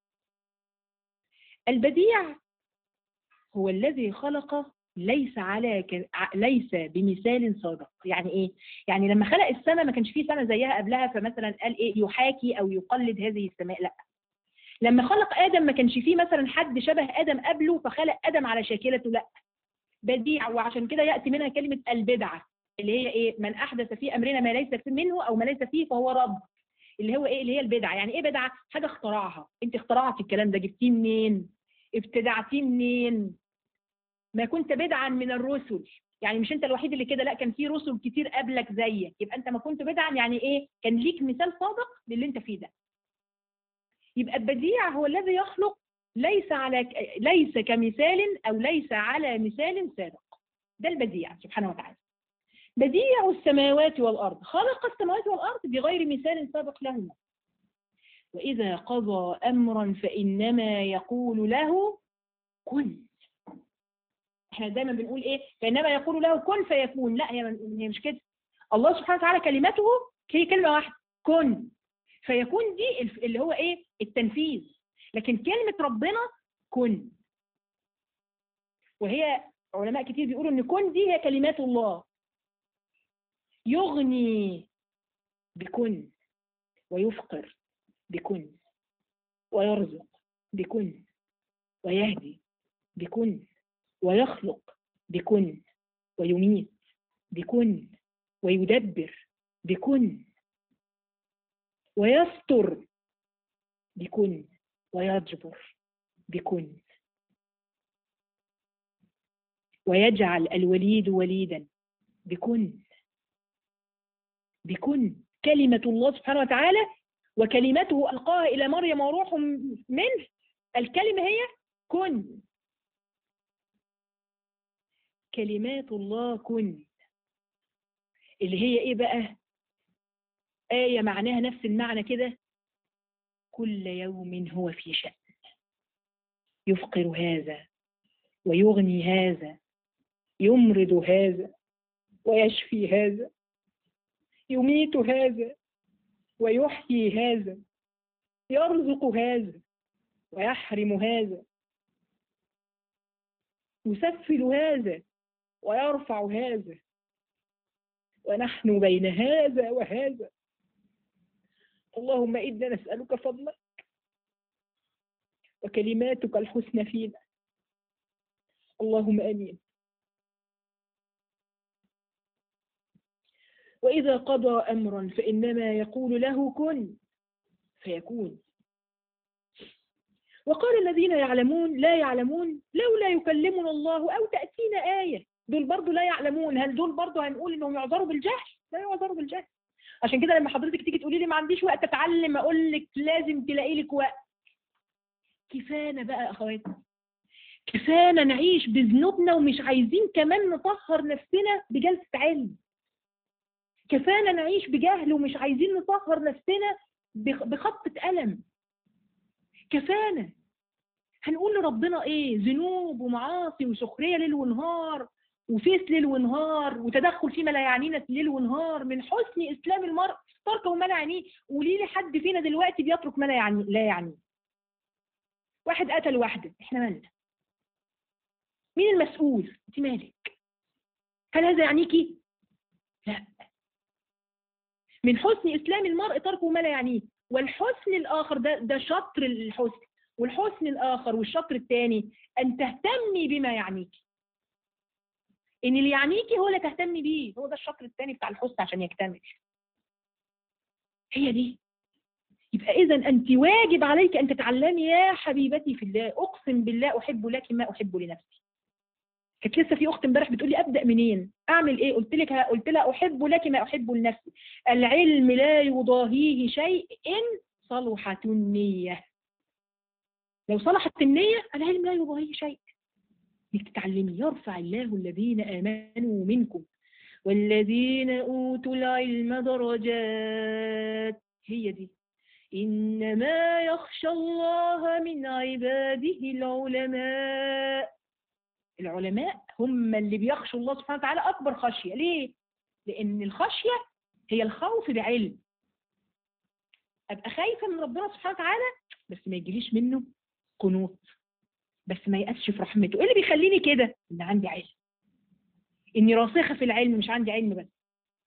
البديع هو الذي خلق ليس على ك... ع- ليس بمثال سابق يعني ايه يعني لما خلق السماء ما كانش فيه سماء زيها قبلها فمثلا قال ايه يحاكي او يقلد هذه السماء لا لما خلق ادم ما كانش فيه مثلا حد شبه ادم قبله فخلق ادم على شاكلته لا بديع وعشان كده ياتي منها كلمه البدعه اللي هي ايه من احدث في امرنا ما ليس منه او ما ليس فيه فهو رد اللي هو ايه اللي هي البدعه يعني ايه بدعه حاجه اخترعها انت اخترعتي الكلام ده جبتيه منين ابتدعتيه منين ما كنت بدعا من الرسل يعني مش انت الوحيد اللي كده لا كان في رسل كتير قبلك زيك يبقى انت ما كنت بدعا يعني ايه كان ليك مثال سابق للي انت فيه ده يبقى البديع هو الذي يخلق ليس على ك- ليس كمثال او ليس على مثال سابق ده البديع سبحانه وتعالى بديع السماوات والارض خلق السماوات والارض بغير مثال سابق لهما واذا قضى امرا فانما يقول له كن احنا دايما بنقول ايه فانما يقول له كن فيكون لا هي هي مش كده الله سبحانه وتعالى كلمته هي كلمه واحده كن فيكون دي الف- اللي هو ايه التنفيذ لكن كلمه ربنا كن وهي علماء كتير بيقولوا ان كن دي هي كلمات الله يغني بكن ويفقر بكن ويرزق بكن ويهدي بكن ويخلق بكن ويميت بكن ويدبر بكن ويستر بكن ويجبر بكن ويجعل الوليد وليدا بكن بكن كلمة الله سبحانه وتعالى وكلمته ألقاها إلى مريم وروح منه الكلمة هي كن كلمات الله كن اللي هي ايه بقى آية معناها نفس المعنى كده كل يوم هو في شأن يفقر هذا ويغني هذا يمرض هذا ويشفي هذا يميت هذا ويحيي هذا يرزق هذا ويحرم هذا يسفل هذا ويرفع هذا ونحن بين هذا وهذا اللهم إنا نسألك فضلك وكلماتك الحسنى فينا اللهم آمين وإذا قضى أمرا فإنما يقول له كن فيكون وقال الذين يعلمون لا يعلمون لولا يكلمنا الله أو تأتينا آية دول برضو لا يعلمون هل دول برضو هنقول إنهم يعذروا بالجهل لا يعذروا بالجهل عشان كده لما حضرتك تيجي تقولي لي ما عنديش وقت أتعلم أقول لك لازم تلاقي لك وقت كفانا بقى يا أخواتي كفانا نعيش بذنوبنا ومش عايزين كمان نطهر نفسنا بجلسة علم كفانا نعيش بجهل ومش عايزين نطهر نفسنا بخطة قلم كفانا هنقول لربنا ايه ذنوب ومعاصي وسخرية ليل ونهار وفيس ليل ونهار وتدخل فيما لا يعنينا ليل ونهار من حسن اسلام المرء تركه ما لا يعنيه وليه لحد فينا دلوقتي بيترك ما لا يعني لا يعنيه واحد قتل واحدة احنا مالنا مين المسؤول انت مالك هل هذا يعنيكي لا من حسن اسلام المرء تركه ما لا يعنيه والحسن الاخر ده ده شطر الحسن والحسن الاخر والشطر الثاني ان تهتمي بما يعنيكي ان اللي يعنيكي هو اللي تهتمي بيه هو ده الشطر الثاني بتاع الحسن عشان يكتمل هي دي يبقى اذا انت واجب عليك ان تتعلمي يا حبيبتي في الله اقسم بالله احب لك ما احب لنفسي كانت لسه في اخت امبارح بتقول لي ابدا منين اعمل ايه قلت لك قلت لها احب لك ما احب لنفسي العلم لا يضاهيه شيء ان صلحت النيه لو صلحت النيه العلم لا يضاهيه شيء انك تتعلمي يرفع الله الذين امنوا منكم والذين اوتوا العلم درجات هي دي إنما يخشى الله من عباده العلماء العلماء هم اللي بيخشوا الله سبحانه وتعالى أكبر خشية ليه؟ لأن الخشية هي الخوف بعلم أبقى خايفة من ربنا سبحانه وتعالى بس ما يجيليش منه قنوط بس ما يأسش في رحمته ايه اللي بيخليني كده ان عندي علم اني راسخة في العلم مش عندي علم بس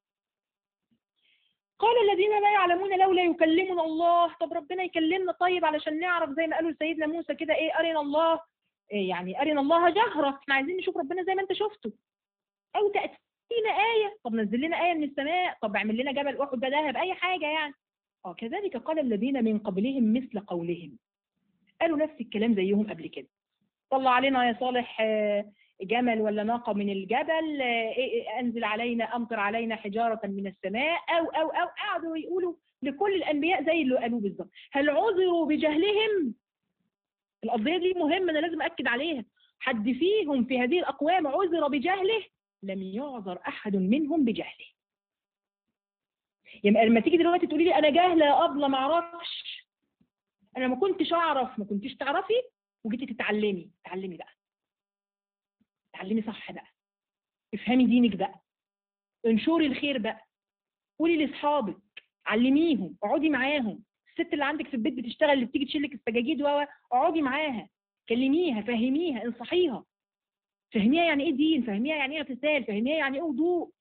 قال الذين لا يعلمون لولا يكلمنا الله طب ربنا يكلمنا طيب علشان نعرف زي ما قالوا لسيدنا موسى كده ايه ارنا الله إيه يعني ارنا الله جهرة احنا عايزين نشوف ربنا زي ما انت شفته او تأتينا آية طب نزل لنا آية من السماء طب اعمل لنا جبل احد ده ذهب اي حاجة يعني اه كذلك قال الذين من قبلهم مثل قولهم قالوا نفس الكلام زيهم قبل كده طلع علينا يا صالح جمل ولا ناقة من الجبل أنزل علينا أمطر علينا حجارة من السماء أو أو أو قعدوا يقولوا لكل الأنبياء زي اللي قالوه بالظبط هل عذروا بجهلهم القضية دي مهمة أنا لازم أكد عليها حد فيهم في هذه الأقوام عذر بجهله لم يعذر أحد منهم بجهله يعني لما تيجي دلوقتي تقولي لي أنا جاهلة يا أبلة ما أعرفش أنا ما كنتش أعرف ما كنتش تعرفي وجيتي تتعلمي تعلمي بقى تعلمي صح بقى افهمي دينك بقى انشري الخير بقى قولي لاصحابك علميهم اقعدي معاهم الست اللي عندك في البيت بتشتغل اللي بتيجي تشيل لك السجاجيد اقعدي معاها كلميها فهميها انصحيها فهميها يعني ايه دين فهميها يعني ايه اغتسال فهميها يعني ايه وضوء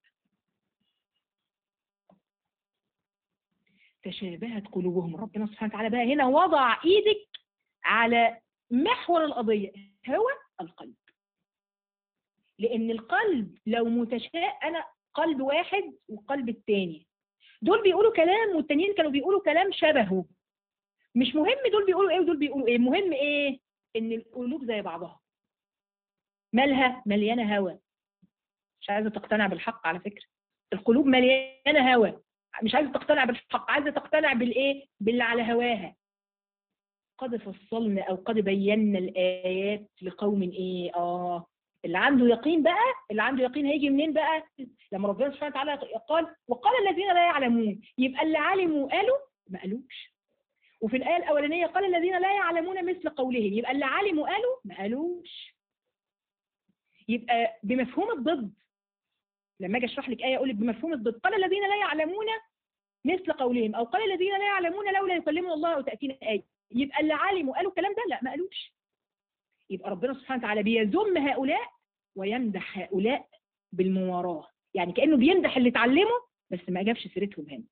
تشابهت قلوبهم ربنا سبحانه وتعالى بقى هنا وضع ايدك على محور القضية هو القلب لأن القلب لو متشاء أنا قلب واحد والقلب الثاني دول بيقولوا كلام والتانيين كانوا بيقولوا كلام شبهه مش مهم دول بيقولوا ايه ودول بيقولوا ايه المهم ايه ان القلوب زي بعضها مالها مليانه هوى مش عايزه تقتنع بالحق على فكره القلوب مليانه هوى مش عايزه تقتنع بالحق عايزه تقتنع بالايه باللي على هواها قد فصلنا او قد بينا الايات لقوم ايه اه اللي عنده يقين بقى اللي عنده يقين هيجي منين بقى لما ربنا سبحانه وتعالى قال وقال الذين لا يعلمون يبقى اللي علموا قالوا ما قالوش وفي الآية الأولانية قال الذين لا يعلمون مثل قولهم يبقى اللي علموا قالوا ما قالوش يبقى بمفهوم الضد لما اجي اشرح لك آية اقول لك بمفهوم الضد قال الذين لا يعلمون مثل قولهم او قال الذين لا يعلمون لولا يكلمنا الله او تأتينا آية يبقى اللي علموا قالوا الكلام ده لا ما قالوش يبقى ربنا سبحانه وتعالى بيذم هؤلاء ويمدح هؤلاء بالمواراة يعني كأنه بيمدح اللي اتعلموا بس ما جابش سيرتهم هنا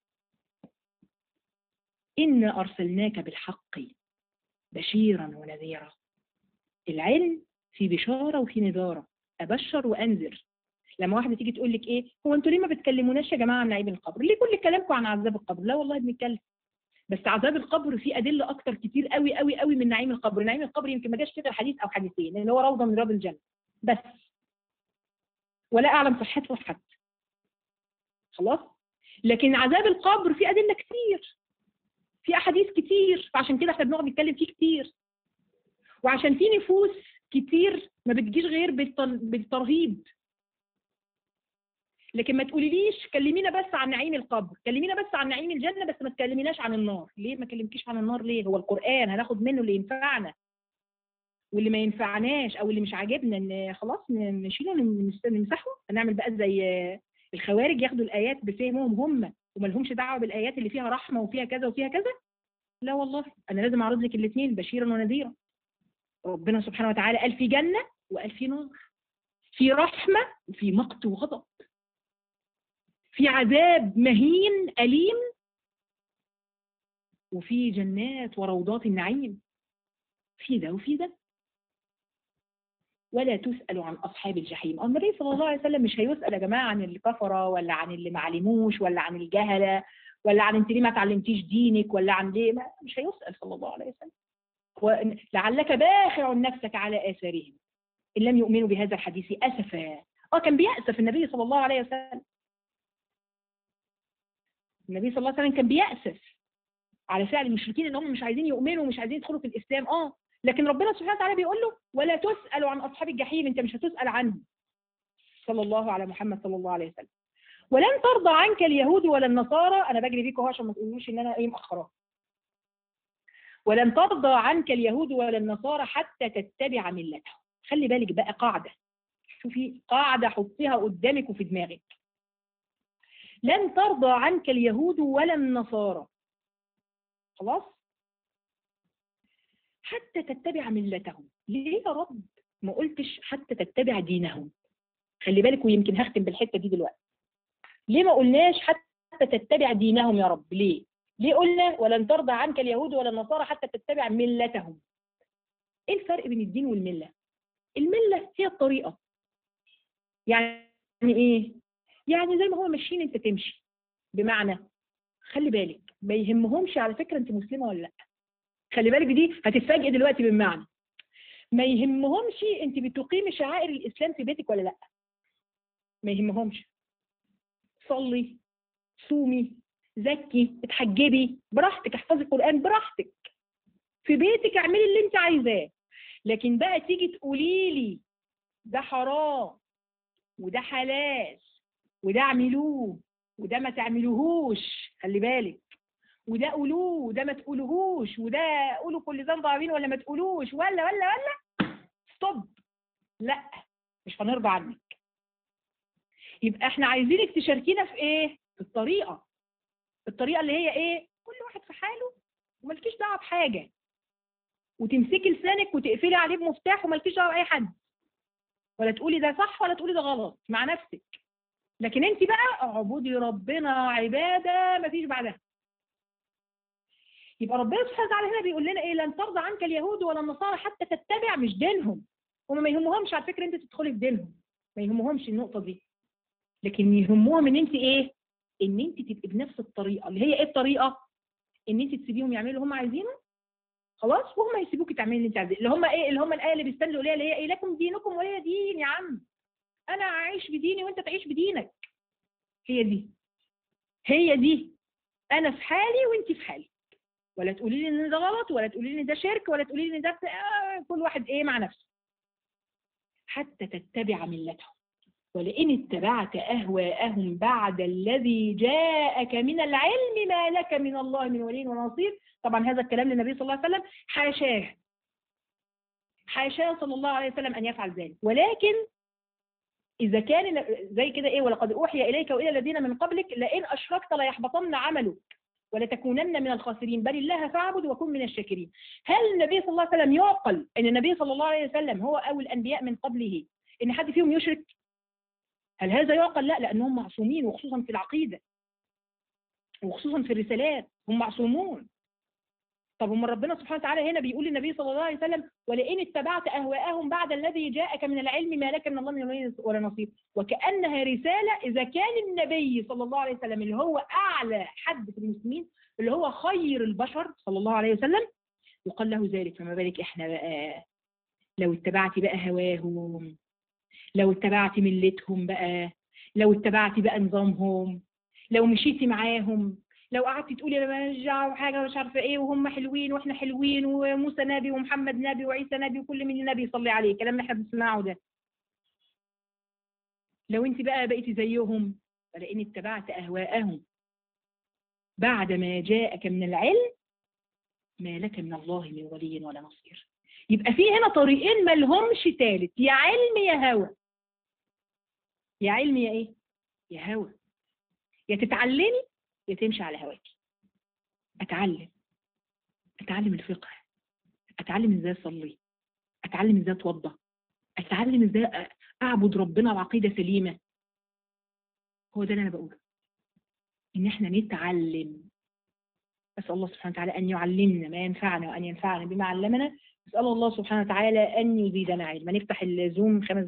إنا أرسلناك بالحق بشيرا ونذيرا العلم في بشارة وفي نذارة أبشر وأنذر لما واحدة تيجي تقول لك إيه هو أنتوا ليه ما بتكلموناش يا جماعة عن نعيم القبر ليه كل كلامكم عن عذاب القبر لا والله بنتكلم بس عذاب القبر فيه أدلة أكتر كتير قوي قوي قوي من نعيم القبر نعيم القبر يمكن ما جاش فيه غير حديث أو حديثين اللي هو روضة من رياض الجنة بس ولا أعلم صحته حتى خلاص لكن عذاب القبر فيه أدلة كتير في أحاديث كتير فعشان كده احنا بنقعد نتكلم فيه كتير وعشان في نفوس كتير ما بتجيش غير بالترهيب لكن ما تقوليليش كلمينا بس عن نعيم القبر كلمينا بس عن نعيم الجنه بس ما تكلميناش عن النار ليه ما كلمكيش عن النار ليه هو القران هناخد منه اللي ينفعنا واللي ما ينفعناش او اللي مش عاجبنا ان خلاص ن- نشيله نمس- نمسحه هنعمل بقى زي الخوارج ياخدوا الايات بفهمهم هم وما لهمش دعوه بالايات اللي فيها رحمه وفيها كذا وفيها كذا لا والله انا لازم اعرض لك الاثنين بشيرا ونذيرا ربنا سبحانه وتعالى قال في جنه وقال في نار في رحمه وفي مقت وغضب في عذاب مهين اليم وفي جنات وروضات النعيم في ده وفي ده ولا تسأل عن أصحاب الجحيم النبي صلى الله عليه وسلم مش هيسأل يا جماعة عن اللي كفرة ولا عن اللي ما علموش ولا عن الجهلة ولا عن انت ليه ما تعلمتيش دينك ولا عن ليه ما مش هيسأل صلى الله عليه وسلم وإن- لعلك باخع نفسك على آثارهم إن لم يؤمنوا بهذا الحديث أسفا اه كان بيأسف النبي صلى الله عليه وسلم النبي صلى الله عليه وسلم كان بيأسف على فعل المشركين ان هم مش عايزين يؤمنوا ومش عايزين يدخلوا في الاسلام اه لكن ربنا سبحانه وتعالى بيقول له ولا تسأل عن اصحاب الجحيم انت مش هتسأل عنهم صلى الله على محمد صلى الله عليه وسلم ولن ترضى عنك اليهود ولا النصارى انا بجري بيكم اهو عشان ما تقولوش ان انا ايه مأخراه ولن ترضى عنك اليهود ولا النصارى حتى تتبع ملتهم خلي بالك بقى قاعدة شوفي قاعدة حطيها قدامك وفي دماغك لن ترضى عنك اليهود ولا النصارى خلاص حتى تتبع ملتهم ليه يا رب ما قلتش حتى تتبع دينهم خلي بالك ويمكن هختم بالحتة دي دلوقتي ليه ما قلناش حتى تتبع دينهم يا رب ليه ليه قلنا ولن ترضى عنك اليهود ولا النصارى حتى تتبع ملتهم ايه الفرق بين الدين والملة الملة هي الطريقة يعني ايه يعني زي ما هو ماشيين انت تمشي بمعنى خلي بالك ما يهمهمش على فكرة انت مسلمة ولا لا خلي بالك دي هتتفاجئ دلوقتي بالمعنى ما يهمهمش انت بتقيمي شعائر الاسلام في بيتك ولا لا ما يهمهمش صلي صومي زكي اتحجبي براحتك احفظي القرآن براحتك في بيتك اعملي اللي انت عايزاه لكن بقى تيجي تقولي لي ده حرام وده حلال وده اعملوه وده ما تعملوهوش خلي بالك وده قولوه وده ما تقولوهوش وده قولوا كل ذنب عظيم ولا ما تقولوش ولا ولا ولا ستوب لا مش هنرضى عنك يبقى احنا عايزينك تشاركينا في ايه في الطريقه الطريقه اللي هي ايه كل واحد في حاله ومالكيش دعوه بحاجه وتمسكي لسانك وتقفلي عليه بمفتاح ومالكيش دعوه باي حد ولا تقولي ده صح ولا تقولي ده غلط مع نفسك لكن انت بقى اعبدي ربنا عباده مفيش بعدها يبقى ربنا سبحانه وتعالى هنا بيقول لنا ايه لن ترضى عنك اليهود ولا النصارى حتى تتبع مش دينهم هم ما يهمهمش على فكره انت تدخلي في دينهم ما يهمهمش النقطه دي لكن يهمهم ان انت ايه ان انت تبقي بنفس الطريقه اللي هي ايه الطريقه ان انت تسيبيهم يعملوا اللي هم عايزينه خلاص وهم يسيبوكي تعملي اللي انت عايزاه اللي هم ايه اللي هم الايه اللي بيستندوا ليها اللي هي ايه لكم دينكم ولي دين يا عم انا اعيش بديني وانت تعيش بدينك هي دي هي دي انا في حالي وانت في حالي ولا تقولي لي ان ده غلط ولا تقولي لي ان ده شرك ولا تقولي لي ان ده آه كل واحد ايه مع نفسه حتى تتبع ملتهم ولئن اتبعت اهواءهم بعد الذي جاءك من العلم ما لك من الله من ولي ونصير طبعا هذا الكلام للنبي صلى الله عليه وسلم حاشاه حاشاه صلى الله عليه وسلم ان يفعل ذلك ولكن إذا كان زي كده إيه ولقد أوحي إليك وإلى الذين من قبلك لئن أشركت ليحبطن عملك ولتكونن من الخاسرين بل الله فاعبد وكن من الشاكرين هل النبي صلى الله عليه وسلم يعقل أن النبي صلى الله عليه وسلم هو أو الأنبياء من قبله إن حد فيهم يشرك هل هذا يعقل لا لأنهم معصومين وخصوصا في العقيدة وخصوصا في الرسالات هم معصومون طب هم ربنا سبحانه وتعالى هنا بيقول للنبي صلى الله عليه وسلم ولئن اتبعت اهواءهم بعد الذي جاءك من العلم ما لك من الله من ولي ولا نصير وكانها رساله اذا كان النبي صلى الله عليه وسلم اللي هو اعلى حد في المسلمين اللي هو خير البشر صلى الله عليه وسلم يقال له ذلك فما بالك احنا بقى لو اتبعتي بقى هواهم لو اتبعتي ملتهم بقى لو اتبعتي بقى نظامهم لو مشيتي معاهم لو قعدتي تقولي انا ماليش دعوه بحاجه مش عارفه ايه وهم حلوين واحنا حلوين وموسى نبي ومحمد نبي وعيسى نبي وكل من النبي يصلي عليه الكلام اللي احنا بنسمعه ده لو انت بقى بقيتي زيهم ولئن اتبعت أهواءهم بعد ما جاءك من العلم ما لك من الله من ولي ولا نصير يبقى في هنا طريقين ما لهمش تالت يا علم يا هوى يا علم يا ايه يا هوى يا تتعلمي يا تمشي على هواكي اتعلم اتعلم الفقه اتعلم ازاي اصلي اتعلم ازاي اتوضى اتعلم ازاي اعبد ربنا بعقيده سليمه هو ده اللي انا بقوله ان احنا نتعلم اسال الله سبحانه وتعالى ان يعلمنا ما ينفعنا وان ينفعنا بما علمنا نسال الله سبحانه وتعالى ان يزيدنا علما نفتح الزوم خمس